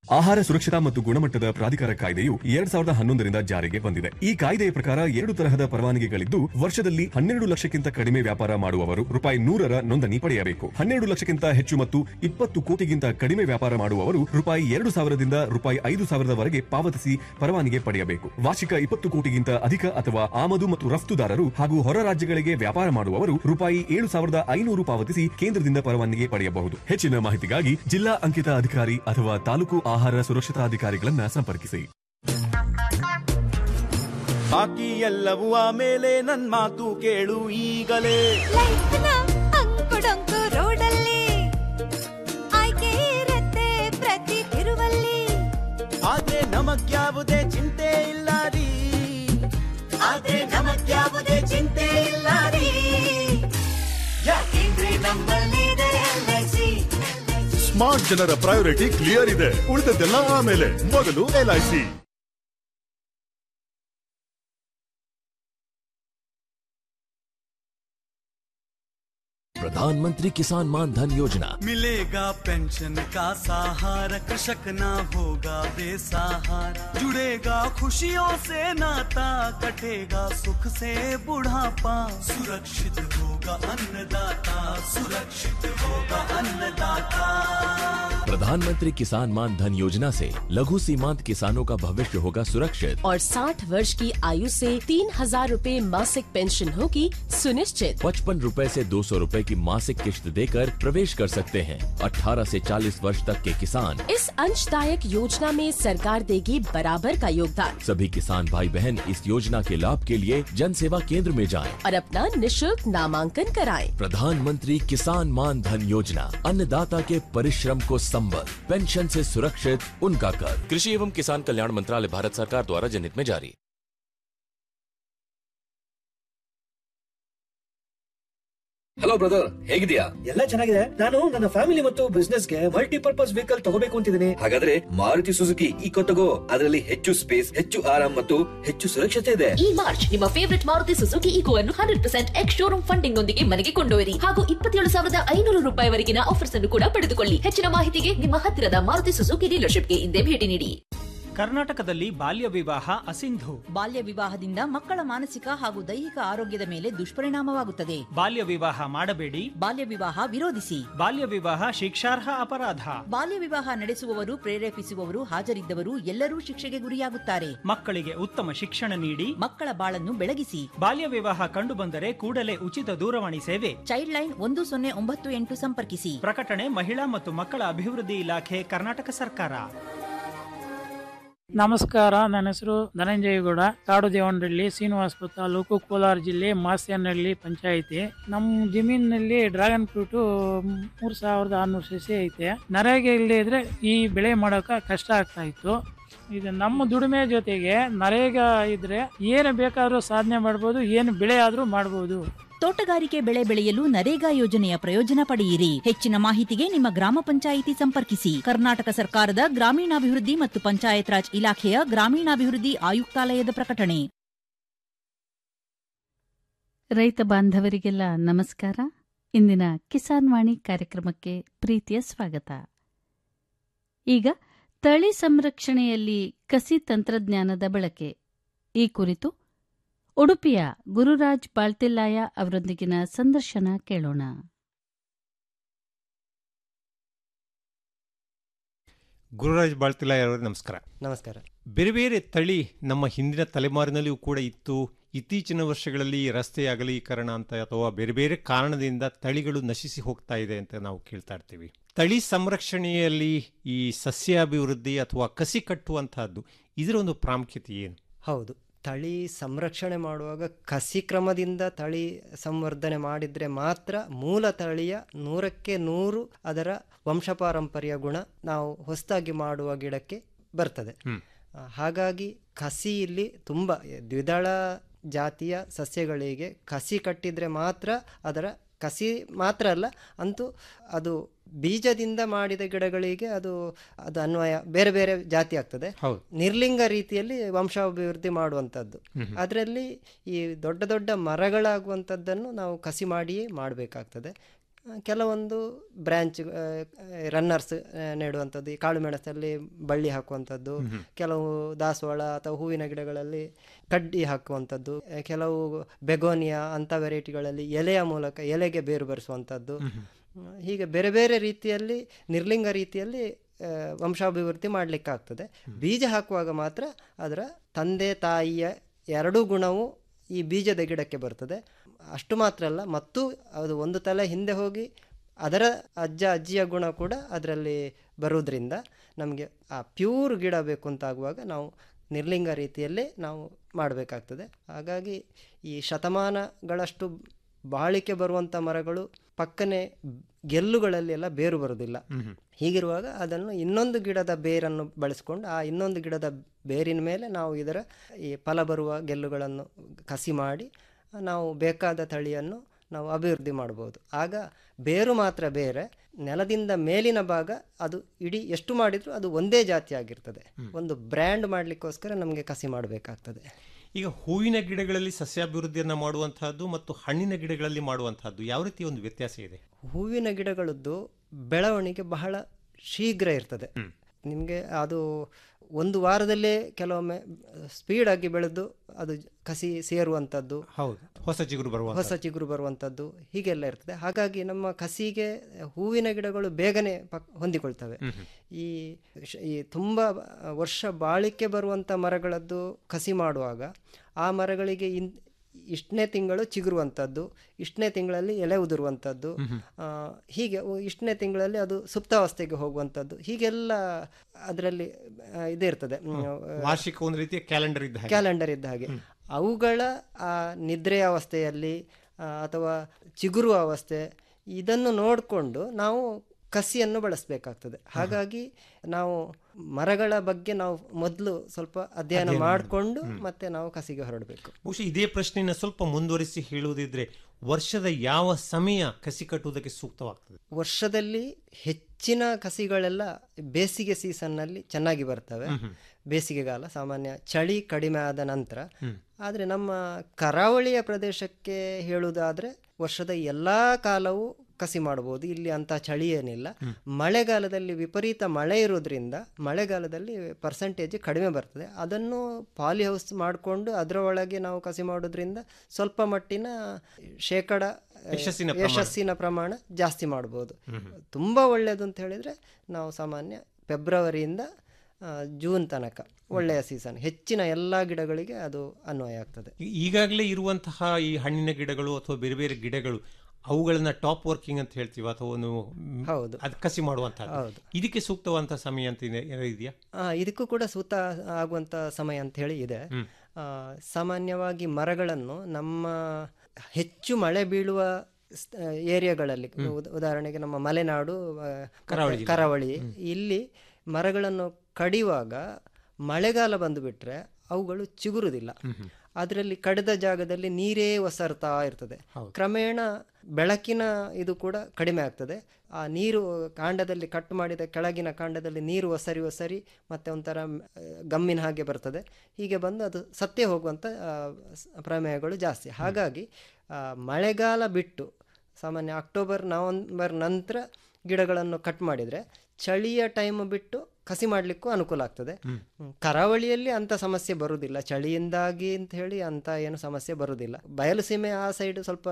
ಆಹಾರ ಸುರಕ್ಷತಾ ಮತ್ತು ಗುಣಮಟ್ಟದ ಪ್ರಾಧಿಕಾರ ಕಾಯ್ದೆಯು ಎರಡ್ ಸಾವಿರದ ಹನ್ನೊಂದರಿಂದ ಜಾರಿಗೆ ಬಂದಿದೆ ಈ ಕಾಯ್ದೆಯ ಪ್ರಕಾರ ಎರಡು ತರಹದ ಪರವಾನಗಿಗಳಿದ್ದು ವರ್ಷದಲ್ಲಿ ಹನ್ನೆರಡು ಲಕ್ಷಕ್ಕಿಂತ ಕಡಿಮೆ ವ್ಯಾಪಾರ ಮಾಡುವವರು ರೂಪಾಯಿ ನೂರರ ನೋಂದಣಿ ಪಡೆಯಬೇಕು ಹನ್ನೆರಡು ಲಕ್ಷಕ್ಕಿಂತ ಹೆಚ್ಚು ಮತ್ತು ಇಪ್ಪತ್ತು ಕೋಟಿಗಿಂತ ಕಡಿಮೆ ವ್ಯಾಪಾರ ಮಾಡುವವರು ರೂಪಾಯಿ ಎರಡು ಸಾವಿರದಿಂದ ರೂಪಾಯಿ ಐದು ಸಾವಿರದವರೆಗೆ ಪಾವತಿಸಿ ಪರವಾನಗಿ ಪಡೆಯಬೇಕು ವಾರ್ಷಿಕ ಇಪ್ಪತ್ತು ಕೋಟಿಗಿಂತ ಅಧಿಕ ಅಥವಾ ಆಮದು ಮತ್ತು ರಫ್ತುದಾರರು ಹಾಗೂ ಹೊರ ರಾಜ್ಯಗಳಿಗೆ ವ್ಯಾಪಾರ ಮಾಡುವವರು ರೂಪಾಯಿ ಏಳು ಸಾವಿರದ ಐನೂರು ಪಾವತಿಸಿ ಕೇಂದ್ರದಿಂದ ಪರವಾನಗಿ ಪಡೆಯಬಹುದು ಹೆಚ್ಚಿನ ಮಾಹಿತಿಗಾಗಿ ಜಿಲ್ಲಾ ಅಂಕಿತ ಅಧಿಕಾರಿ ಅಥವಾ ತಾಲೂಕು ಆಹಾರ ಸುರಕ್ಷತಾಧಿಕಾರಿಗಳನ್ನ ಸಂಪರ್ಕಿಸಿ ಬಾಕಿ ಎಲ್ಲವೂ ಆಮೇಲೆ ನನ್ ಮಾತು ಕೇಳು ಈಗಲೇ ಲೈಫ್ನ ಅಂಕುಡೊಂಕು ರೋಡಲ್ಲಿ ಆಯ್ಕೆ ಇರತ್ತೆ ಪ್ರತಿ ತಿರುವಲ್ಲಿ ಆದ್ರೆ ನಮಗ್ಯಾವುದೇ ಚಿಂತೆ ಇಲ್ಲ ರೀ ಆದ್ರೆ ನಮಗ್ಯಾವುದೇ ಚಿಂತೆ ಇಲ್ಲ ರೀ ಯಾಕೆಂದ್ರೆ ನಮ್ಮಲ್ಲಿದೆ LIC. ಸ್ಮಾರ್ಟ್ ಜನರ ಪ್ರಯಾರಿಟಿ ಕ್ಲಿಯರ್ ಇದೆ ಉಳಿದದ್ದೆಲ್ಲ ಆಮೇಲೆ ಮೊದಲು ಎಲ್ಐಸಿ प्रधानमंत्री किसान मान धन योजना मिलेगा पेंशन का सहारा कृषक ना होगा बेसहारा जुड़ेगा खुशियों से नाता कटेगा सुख से बुढ़ापा सुरक्षित होगा अन्नदाता सुरक्षित होगा अन्नदाता प्रधानमंत्री किसान मान धन योजना से लघु सीमांत किसानों का भविष्य होगा सुरक्षित और 60 वर्ष की आयु से तीन हजार रूपए मासिक पेंशन होगी सुनिश्चित पचपन रूपए ऐसी दो सौ रूपए की मासिक किश्त देकर प्रवेश कर सकते हैं 18 से 40 वर्ष तक के किसान इस अंशदायक योजना में सरकार देगी बराबर का योगदान सभी किसान भाई बहन इस योजना के लाभ के लिए जन सेवा केंद्र में जाएं। और अपना निशुल्क नामांकन कराएं। प्रधानमंत्री किसान मान धन योजना अन्नदाता के परिश्रम को संबल पेंशन से सुरक्षित उनका कर कृषि एवं किसान कल्याण मंत्रालय भारत सरकार द्वारा जनहित में जारी ಹಲೋ ಬ್ರದರ್ ಹೇಗಿದ್ಯಾ ಎಲ್ಲ ಚೆನ್ನಾಗಿದೆ ನಾನು ನನ್ನ ಫ್ಯಾಮಿಲಿ ಮತ್ತು ಬಿಸ್ನೆಸ್ ಗೆ ಮಲ್ಟಿಪರ್ಪಸ್ ವೆಹಿಕಲ್ ತಗೋಬೇಕು ಅಂತಿದ್ದೀನಿ ಹಾಗಾದ್ರೆ ಮಾರುತಿ ಸುಜುಕಿ ಈಕೋ ತಗೋ ಅದರಲ್ಲಿ ಹೆಚ್ಚು ಸ್ಪೇಸ್ ಹೆಚ್ಚು ಆರಾಮ್ ಮತ್ತು ಹೆಚ್ಚು ಸುರಕ್ಷತೆ ಇದೆ ಈ ಮಾರ್ಚ್ ನಿಮ್ಮ ಫೇವರಿಟ್ ಮಾರುತಿ ಸುಜುಕಿ ಈಕೋ ಅನ್ನು hundred percent ex showroom funding ಒಂದಿಗೆ ಮನೆಗೆ ಕೊಂಡೊಯ್ಯಿರಿ ಹಾಗೂ ಇಪ್ಪತ್ತೇಳು ಸಾವಿರದ ಐನೂರು ರೂಪಾಯಿವರೆಗಿನ ಆಫರ್ಸ್ ಅನ್ನು ಕೂಡ ಪಡೆದುಕೊಳ್ಳಿ ಹೆಚ್ಚಿನ ಮಾಹಿತಿಗೆ ನಿಮ್ಮ ಹತ್ತಿರದ ಮಾರುತಿ ಸುಜುಕಿ ಡೀಲರ್ಶಿಪ್ಗೆ ಹಿಂದೆ ಭೇಟಿ ನೀಡಿ ಕರ್ನಾಟಕದಲ್ಲಿ ಬಾಲ್ಯ ವಿವಾಹ ಅಸಿಂಧು ಬಾಲ್ಯ ವಿವಾಹದಿಂದ ಮಕ್ಕಳ ಮಾನಸಿಕ ಹಾಗೂ ದೈಹಿಕ ಆರೋಗ್ಯದ ಮೇಲೆ ದುಷ್ಪರಿಣಾಮವಾಗುತ್ತದೆ ಬಾಲ್ಯ ವಿವಾಹ ಮಾಡಬೇಡಿ ಬಾಲ್ಯ ವಿವಾಹ ವಿರೋಧಿಸಿ ಬಾಲ್ಯ ವಿವಾಹ ಶಿಕ್ಷಾರ್ಹ ಅಪರಾಧ ಬಾಲ್ಯ ವಿವಾಹ ನಡೆಸುವವರು ಪ್ರೇರೇಪಿಸುವವರು ಹಾಜರಿದ್ದವರು ಎಲ್ಲರೂ ಶಿಕ್ಷೆಗೆ ಗುರಿಯಾಗುತ್ತಾರೆ ಮಕ್ಕಳಿಗೆ ಉತ್ತಮ ಶಿಕ್ಷಣ ನೀಡಿ ಮಕ್ಕಳ ಬಾಳನ್ನು ಬೆಳಗಿಸಿ ಬಾಲ್ಯ ವಿವಾಹ ಕಂಡುಬಂದರೆ ಕೂಡಲೇ ಉಚಿತ ದೂರವಾಣಿ ಸೇವೆ ಚೈಲ್ಡ್ ಲೈನ್ ಒಂದು ಸೊನ್ನೆ ಒಂಬತ್ತು ಎಂಟು ಸಂಪರ್ಕಿಸಿ ಪ್ರಕಟಣೆ ಮಹಿಳಾ ಮತ್ತು ಮಕ್ಕಳ ಅಭಿವೃದ್ಧಿ ಇಲಾಖೆ ಕರ್ನಾಟಕ ಸರ್ಕಾರ ನಮಸ್ಕಾರ ನನ್ನ ಹೆಸರು ಧನಂಜಯಗೌಡ ಕಾಡು ದೇವನಹಳ್ಳಿ ಶ್ರೀನಿವಾಸಪುರ ತಾಲೂಕು ಕೋಲಾರ ಜಿಲ್ಲೆ ಮಾಸ್ಯನಹಳ್ಳಿ ಪಂಚಾಯಿತಿ ನಮ್ಮ ಜಮೀನಿನಲ್ಲಿ ಡ್ರ್ಯಾಗನ್ ಫ್ರೂಟ್ ಮೂರ್ ಸಾವಿರದ ಆರ್ನೂರು ಸಸಿ ಐತೆ ನರೇಗೆ ಇಲ್ಲದೆ ಇದ್ರೆ ಈ ಬೆಳೆ ಮಾಡೋಕೆ ಕಷ್ಟ ಆಗ್ತಾ ಇತ್ತು ಇದು ನಮ್ಮ ದುಡಿಮೆ ಜೊತೆಗೆ ನರೇಗ ಇದ್ರೆ ಏನು ಬೇಕಾದ್ರೂ ಸಾಧನೆ ಮಾಡ್ಬೋದು ಏನು ಬೆಳೆ ಆದ್ರೂ ಮಾಡ್ಬೋದು ತೋಟಗಾರಿಕೆ ಬೆಳೆ ಬೆಳೆಯಲು ನರೇಗಾ ಯೋಜನೆಯ ಪ್ರಯೋಜನ ಪಡೆಯಿರಿ ಹೆಚ್ಚಿನ ಮಾಹಿತಿಗೆ ನಿಮ್ಮ ಗ್ರಾಮ ಪಂಚಾಯಿತಿ ಸಂಪರ್ಕಿಸಿ ಕರ್ನಾಟಕ ಸರ್ಕಾರದ ಗ್ರಾಮೀಣಾಭಿವೃದ್ಧಿ ಮತ್ತು ಪಂಚಾಯತ್ ರಾಜ್ ಇಲಾಖೆಯ ಗ್ರಾಮೀಣಾಭಿವೃದ್ಧಿ ಆಯುಕ್ತಾಲಯದ ಪ್ರಕಟಣೆ ರೈತ ಬಾಂಧವರಿಗೆಲ್ಲ ನಮಸ್ಕಾರ ಇಂದಿನ ಕಿಸಾನ್ ವಾಣಿ ಕಾರ್ಯಕ್ರಮಕ್ಕೆ ಪ್ರೀತಿಯ ಸ್ವಾಗತ ಈಗ ತಳಿ ಸಂರಕ್ಷಣೆಯಲ್ಲಿ ಕಸಿ ತಂತ್ರಜ್ಞಾನದ ಬಳಕೆ ಈ ಕುರಿತು ಉಡುಪಿಯ ಗುರುರಾಜ್ ಬಾಳ್ತಿಲ್ಲಾಯ ಅವರೊಂದಿಗಿನ ಸಂದರ್ಶನ ಕೇಳೋಣ ಗುರುರಾಜ್ ಬಾಳ್ತಿಲಾಯ್ ಅವರೇ ನಮಸ್ಕಾರ ನಮಸ್ಕಾರ ಬೇರೆ ಬೇರೆ ತಳಿ ನಮ್ಮ ಹಿಂದಿನ ತಲೆಮಾರಿನಲ್ಲಿಯೂ ಕೂಡ ಇತ್ತು ಇತ್ತೀಚಿನ ವರ್ಷಗಳಲ್ಲಿ ರಸ್ತೆ ಅಗಲೀಕರಣ ಅಂತ ಅಥವಾ ಬೇರೆ ಬೇರೆ ಕಾರಣದಿಂದ ತಳಿಗಳು ನಶಿಸಿ ಹೋಗ್ತಾ ಇದೆ ಅಂತ ನಾವು ಕೇಳ್ತಾ ಇರ್ತೀವಿ ತಳಿ ಸಂರಕ್ಷಣೆಯಲ್ಲಿ ಈ ಸಸ್ಯಾಭಿವೃದ್ಧಿ ಅಥವಾ ಕಸಿ ಕಟ್ಟುವಂತಹದ್ದು ಇದರ ಒಂದು ಪ್ರಾಮುಖ್ಯತೆ ಏನು ಹೌದು ತಳಿ ಸಂರಕ್ಷಣೆ ಮಾಡುವಾಗ ಕಸಿ ಕ್ರಮದಿಂದ ತಳಿ ಸಂವರ್ಧನೆ ಮಾಡಿದರೆ ಮಾತ್ರ ಮೂಲ ತಳಿಯ ನೂರಕ್ಕೆ ನೂರು ಅದರ ವಂಶಪಾರಂಪರ್ಯ ಗುಣ ನಾವು ಹೊಸದಾಗಿ ಮಾಡುವ ಗಿಡಕ್ಕೆ ಬರ್ತದೆ ಆ, ಹಾಗಾಗಿ ಕಸಿ ಇಲ್ಲಿ ತುಂಬ ದ್ವಿದಳ ಜಾತಿಯ ಸಸ್ಯಗಳಿಗೆ ಕಸಿ ಕಟ್ಟಿದರೆ ಮಾತ್ರ ಅದರ ಕಸಿ ಮಾತ್ರ ಅಲ್ಲ ಅಂತೂ ಅದು ಬೀಜದಿಂದ ಮಾಡಿದ ಗಿಡಗಳಿಗೆ ಅದು ಅದು ಅನ್ವಯ ಬೇರೆ ಬೇರೆ ಜಾತಿ ಆಗ್ತದೆ ಹೌದು. ನಿರ್ಲಿಂಗ ರೀತಿಯಲ್ಲಿ ವಂಶಾಭಿವೃದ್ಧಿ ಮಾಡುವಂಥದ್ದು ಹ್ಮ್. ಅದರಲ್ಲಿ ಈ ದೊಡ್ಡ ದೊಡ್ಡ ಮರಗಳಾಗುವಂಥದ್ದನ್ನು ನಾವು ಕಸಿ ಮಾಡಿಯೇ ಮಾಡಬೇಕಾಗ್ತದೆ ಕೆಲವೊಂದು ಬ್ರ್ಯಾಂಚ್ ರನ್ನರ್ಸ್ ನೆಡುವಂಥದ್ದು ಈ ಕಾಳು ಮೆಣಸಲ್ಲಿ ಬಳ್ಳಿ ಹಾಕುವಂಥದ್ದು ಹ್ಮ್. ಕೆಲವು ದಾಸವಾಳ ಅಥವಾ ಹೂವಿನ ಗಿಡಗಳಲ್ಲಿ ಕಡ್ಡಿ ಹಾಕುವಂಥದ್ದು ಆ, ಕೆಲವು ಬೆಗೋನಿಯಾ ಅಂಥ ವೆರೈಟಿಗಳಲ್ಲಿ ಎಲೆಯ ಮೂಲಕ ಎಲೆಗೆ ಬೇರು ಬರೆಸುವಂಥದ್ದು ಹೀಗೆ ಬೇರೆ ಬೇರೆ ರೀತಿಯಲ್ಲಿ ನಿರ್ಲಿಂಗ ರೀತಿಯಲ್ಲಿ ಆ, ವಂಶಾಭಿವೃದ್ಧಿ ಮಾಡಲಿಕ್ಕಾಗ್ತದೆ ಬೀಜ ಹಾಕುವಾಗ ಮಾತ್ರ ಅದರ ತಂದೆ ತಾಯಿಯ ಎರಡೂ ಗುಣವು ಈ ಬೀಜದ ಗಿಡಕ್ಕೆ ಬರ್ತದೆ ಅಷ್ಟು ಮಾತ್ರ ಅಲ್ಲ ಮತ್ತು ಅದು ಒಂದು ತಲೆ ಹಿಂದೆ ಹೋಗಿ ಅದರ ಅಜ್ಜ ಅಜ್ಜಿಯ ಗುಣ ಕೂಡ ಅದರಲ್ಲಿ ಬರುವುದರಿಂದ ನಮಗೆ ಆ ಪ್ಯೂರ್ ಗಿಡ ಬೇಕು ಅಂತಾಗುವಾಗ ನಾವು ನಿರ್ಲಿಂಗ ರೀತಿಯಲ್ಲೇ ನಾವು ಮಾಡಬೇಕಾಗ್ತದೆ ಹಾಗಾಗಿ ಈ ಶತಮಾನಗಳಷ್ಟು ಬಾಳಿಕೆ ಬರುವಂಥ ಮರಗಳು ಪಕ್ಕನೆ ಗೆಲ್ಲುಗಳಲ್ಲಿ ಎಲ್ಲ ಬೇರು ಬರುವುದಿಲ್ಲ ಹೀಗಿರುವಾಗ ಅದನ್ನು ಇನ್ನೊಂದು ಗಿಡದ ಬೇರನ್ನು ಬಳಸ್ಕೊಂಡು ಆ ಇನ್ನೊಂದು ಗಿಡದ ಬೇರಿನ ಮೇಲೆ ನಾವು ಇದರ ಈ ಫಲ ಬರುವ ಗೆಲ್ಲುಗಳನ್ನು ಕಸಿ ಮಾಡಿ ನಾವು ಬೇಕಾದ ತಳಿಯನ್ನು ನಾವು ಅಭಿವೃದ್ಧಿ ಮಾಡ್ಬೋದು ಆಗ ಬೇರು ಮಾತ್ರ ಬೇರೆ ನೆಲದಿಂದ ಮೇಲಿನ ಭಾಗ ಅದು ಇಡೀ ಎಷ್ಟು ಮಾಡಿದರೂ ಅದು ಒಂದೇ ಜಾತಿ ಆಗಿರ್ತದೆ ಒಂದು ಬ್ರ್ಯಾಂಡ್ ಮಾಡಲಿಕ್ಕೋಸ್ಕರ ನಮಗೆ ಕಸಿ ಮಾಡಬೇಕಾಗ್ತದೆ ಈಗ ಹೂವಿನ ಗಿಡಗಳಲ್ಲಿ ಸಸ್ಯಾಭಿವೃದ್ಧಿಯನ್ನು ಮಾಡುವಂತಹದ್ದು ಮತ್ತು ಹಣ್ಣಿನ ಗಿಡಗಳಲ್ಲಿ ಮಾಡುವಂತಹದ್ದು ಯಾವ ರೀತಿ ಒಂದು ವ್ಯತ್ಯಾಸ ಇದೆ ಹೂವಿನ ಗಿಡಗಳದ್ದು ಬೆಳವಣಿಗೆ ಬಹಳ ಶೀಘ್ರ ಇರ್ತದೆ ನಿಮಗೆ ಅದು ಒಂದು ವಾರದಲ್ಲೇ ಕೆಲವೊಮ್ಮೆ ಸ್ಪೀಡಾಗಿ ಬೆಳೆದು ಅದು ಕಸಿ ಸೇರುವಂಥದ್ದು ಹೌದು ಹೊಸ ಚಿಗುರು ಬರುವ ಹೊಸ ಚಿಗುರು ಬರುವಂಥದ್ದು ಹೀಗೆಲ್ಲ ಇರ್ತದೆ ಹಾಗಾಗಿ ನಮ್ಮ ಕಸಿಗೆ ಹೂವಿನ ಗಿಡಗಳು ಬೇಗನೆ ಪಕ್ ಹೊಂದಿಕೊಳ್ತವೆ ಈ ಶ- ಈ ತುಂಬ ವರ್ಷ ಬಾಳಿಕೆ ಬರುವಂಥ ಮರಗಳದ್ದು ಕಸಿ ಮಾಡುವಾಗ ಆ ಮರಗಳಿಗೆ ಇನ್ ಇಷ್ಟನೇ ತಿಂಗಳು ಚಿಗುರುವಂಥದ್ದು ಇಷ್ಟನೇ ತಿಂಗಳಲ್ಲಿ ಎಲೆ ಉದುರುವಂಥದ್ದು ಆ, ಹೀಗೆ ಉ- ಇಷ್ಟನೇ ತಿಂಗಳಲ್ಲಿ ಅದು ಸುಪ್ತಾವಸ್ಥೆಗೆ ಹೋಗುವಂಥದ್ದು ಹೀಗೆಲ್ಲ ಅದರಲ್ಲಿ ಆ, ಇದೇ ಇರ್ತದೆ ಹ್ಮ್, ಆ, ವಾರ್ಷಿಕ ಒಂದು ರೀತಿಯ ಕ್ಯಾಲೆಂಡರ್ ಇದ್ದ ಹಾಗೆ ಕ್ಯಾಲೆಂಡರ್ ಇದ್ದ ಹಾಗೆ ಅವುಗಳ ಆ ನಿದ್ರೆಯ ಅವಸ್ಥೆಯಲ್ಲಿ ಆ, ಅಥವಾ ಚಿಗುರುವ ಅವಸ್ಥೆ ಇದನ್ನು ನೋಡಿಕೊಂಡು ನಾವು ಕಸಿಯನ್ನು ಬಳಸಬೇಕಾಗ್ತದೆ ಹಾಗಾಗಿ ನಾವು ಮರಗಳ ಬಗ್ಗೆ ನಾವು ಮೊದಲು ಸ್ವಲ್ಪ ಅಧ್ಯಯನ ಅಧ್ಯಯನ ಮಾಡಿಕೊಂಡು ಹ್ಮ್. ಮತ್ತೆ ನಾವು ಕಸಿಗೆ ಹೊರಡಬೇಕು ಬಹುಶಃ ಇದೇ ಪ್ರಶ್ನೆಯನ್ನು ಸ್ವಲ್ಪ ಮುಂದುವರಿಸಿ ಹೇಳುವುದಿದ್ರೆ ವರ್ಷದ ಯಾವ ಸಮಯ ಕಸಿ ಕಟ್ಟುವುದಕ್ಕೆ ಸೂಕ್ತವಾಗ್ತದೆ ವರ್ಷದಲ್ಲಿ ಹೆಚ್ಚಿನ ಕಸಿಗಳೆಲ್ಲ ಬೇಸಿಗೆ ಸೀಸನ್ನಲ್ಲಿ ಚೆನ್ನಾಗಿ ಬರ್ತವೆ ಮ್ಹೂ. ಬೇಸಿಗೆಗಾಲ ಸಾಮಾನ್ಯ ಚಳಿ ಕಡಿಮೆ ಆದ ನಂತರ ಹ್ಮ್. ಆದರೆ ನಮ್ಮ ಕರಾವಳಿಯ ಪ್ರದೇಶಕ್ಕೆ ಹೇಳುವುದಾದರೆ ವರ್ಷದ ಎಲ್ಲ ಕಾಲವೂ ಕಸಿ ಮಾಡ್ಬೋದು ಇಲ್ಲಿ ಅಂಥ ಚಳಿ ಏನಿಲ್ಲ ಮಳೆಗಾಲದಲ್ಲಿ ವಿಪರೀತ ಮಳೆ ಇರೋದ್ರಿಂದ ಮಳೆಗಾಲದಲ್ಲಿ ಪರ್ಸೆಂಟೇಜ್ ಕಡಿಮೆ ಬರ್ತದೆ ಅದನ್ನು ಪಾಲಿ ಹೌಸ್ ಮಾಡಿಕೊಂಡು ಅದರ ಒಳಗೆ ನಾವು ಕಸಿ ಮಾಡೋದ್ರಿಂದ ಸ್ವಲ್ಪ ಮಟ್ಟಿನ ಶೇಕಡ ಆ, ಯಶಸ್ಸಿನ ಪ್ರಮಾಣ. ಯಶಸ್ಸಿನ ಪ್ರಮಾಣ ಜಾಸ್ತಿ ಮಾಡ್ಬೋದು ಹ್ಮ್. ತುಂಬ ಒಳ್ಳೆಯದು ಅಂತ ಹೇಳಿದರೆ ನಾವು ಸಾಮಾನ್ಯ ಫೆಬ್ರವರಿಯಿಂದ ಆ, ಜೂನ್ ತನಕ ಒಳ್ಳೆಯ ಸೀಸನ್ ಹೆಚ್ಚಿನ ಎಲ್ಲ ಗಿಡಗಳಿಗೆ ಅದು ಅನ್ವಯ ಆಗ್ತದೆ ಈ- ಈಗಾಗಲೇ ಇರುವಂತಹ ಈ ಹಣ್ಣಿನ ಗಿಡಗಳು ಅಥವಾ ಬೇರೆ ಬೇರೆ ಗಿಡಗಳು ಅವುಗಳನ್ನ ಟಾಪ್ ವರ್ಕಿಂಗ್ ಅಂತ ಹೇಳ್ತೀವಿ ಅಥವಾ ಒಂದು ಮ್, ಹೌದು. ಅದು ಕಸಿ ಮಾಡುವಂತಹ ಹೌದು. ಇದಕ್ಕೆ ಸೂಕ್ತವಾದಂತಹ ಸಮಯ ಅಂತ ಇದೆ- ಏನಾದ್ರು ಇದೆಯಾ ಆ, ಇದಕ್ಕೂ ಕೂಡ ಸೂತ ಆಗುವಂಥ ಸಮಯ ಅಂತ ಹೇಳಿ ಇದೆ ಹ್ಮ್. ಆ, ಸಾಮಾನ್ಯವಾಗಿ ಮರಗಳನ್ನು ನಮ್ಮ ಹೆಚ್ಚು ಮಳೆ ಬೀಳುವ ಸ್- ಆ, ಏರಿಯಾಗಳಲ್ಲಿ ಉದ- ಉದಾಹರಣೆಗೆ ನಮ್ಮ ಮಲೆನಾಡು ಆ, ಮತ್ತೆ ಕರಾವಳಿ ಜಿಲ್ಲೆ. ಕರಾವಳಿ ಇಲ್ಲಿ ಮರಗಳನ್ನು ಕಡಿಯುವಾಗ ಮಳೆಗಾಲ ಬಂದು ಬಿಟ್ರೆ ಅವುಗಳು ಚಿಗುರುದಿಲ್ಲ ಅದರಲ್ಲಿ ಕಡಿದ ಜಾಗದಲ್ಲಿ ನೀರೇ ಒಸರ್ತಾ ಇರ್ತದೆ ಕ್ರಮೇಣ ಬೆಳಕಿನ ಇದು ಕೂಡ ಕಡಿಮೆ ಆಗ್ತದೆ ಆ ನೀರು ಕಾಂಡದಲ್ಲಿ ಕಟ್ ಮಾಡಿದ ಕೆಳಗಿನ ಕಾಂಡದಲ್ಲಿ ನೀರು ಒಸರಿ ಒಸರಿ ಮತ್ತೆ ಒಂಥರ ಮ್, ಆ, ಗಮ್ಮಿನ ಹಾಗೆ ಬರ್ತದೆ ಹೀಗೆ ಬಂದು ಅದು ಸತ್ತೇ ಹೋಗುವಂಥ ಆ, ಸ್- ಪ್ರಮೇಯಗಳು ಜಾಸ್ತಿ ಹಾಗಾಗಿ ಆ, ಮಳೆಗಾಲ ಬಿಟ್ಟು ಸಾಮಾನ್ಯ ಅಕ್ಟೋಬರ್ ನವಂಬರ್ ನಂತರ ಗಿಡಗಳನ್ನು ಕಟ್ ಮಾಡಿದರೆ ಚಳಿಯ ಟೈಮ್ ಬಿಟ್ಟು ಕಸಿ ಮಾಡಲಿಕ್ಕೂ ಅನುಕೂಲ ಆಗ್ತದೆ ಹ್ಮ್. ಕರಾವಳಿಯಲ್ಲಿ ಅಂಥ ಸಮಸ್ಯೆ ಬರುವುದಿಲ್ಲ ಚಳಿಯಿಂದಾಗಿ ಅಂತ ಹೇಳಿ ಅಂಥ ಏನು ಸಮಸ್ಯೆ ಬರುವುದಿಲ್ಲ ಬಯಲು ಸೀಮೆ ಆ ಸೈಡ್ ಸ್ವಲ್ಪ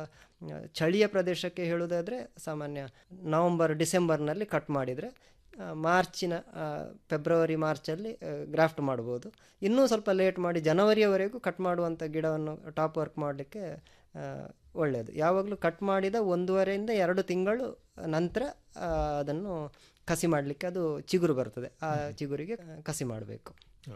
ಆ, ಚಳಿಯ ಪ್ರದೇಶಕ್ಕೆ ಹೇಳುವುದಾದರೆ ಸಾಮಾನ್ಯ ನವಂಬರ್ ಡಿಸೆಂಬರ್ನಲ್ಲಿ ಕಟ್ ಮಾಡಿದರೆ ಆ, ಮಾರ್ಚಿನ ಆ, ಫೆಬ್ರವರಿ ಮಾರ್ಚಲ್ಲಿ ಗ್ರಾಫ್ಟ್ ಮಾಡ್ಬೋದು ಇನ್ನೂ ಸ್ವಲ್ಪ ಲೇಟ್ ಮಾಡಿ ಜನವರಿಯವರೆಗೂ ಕಟ್ ಮಾಡುವಂಥ ಗಿಡವನ್ನು ಟಾಪ್ ವರ್ಕ್ ಮಾಡಲಿಕ್ಕೆ ಒಳ್ಳೆಯದು ಯಾವಾಗಲೂ ಕಟ್ ಮಾಡಿದ ಒಂದೂವರೆಯಿಂದ ಎರಡು ತಿಂಗಳು ನಂತರ ಆ, ಅದನ್ನು ಕಸಿ ಮಾಡಲಿಕ್ಕೆ ಅದು ಚಿಗುರು ಬರ್ತದೆ ಆ ಚಿಗುರಿಗೆ ಆ, ಕಸಿ ಮಾಡಬೇಕು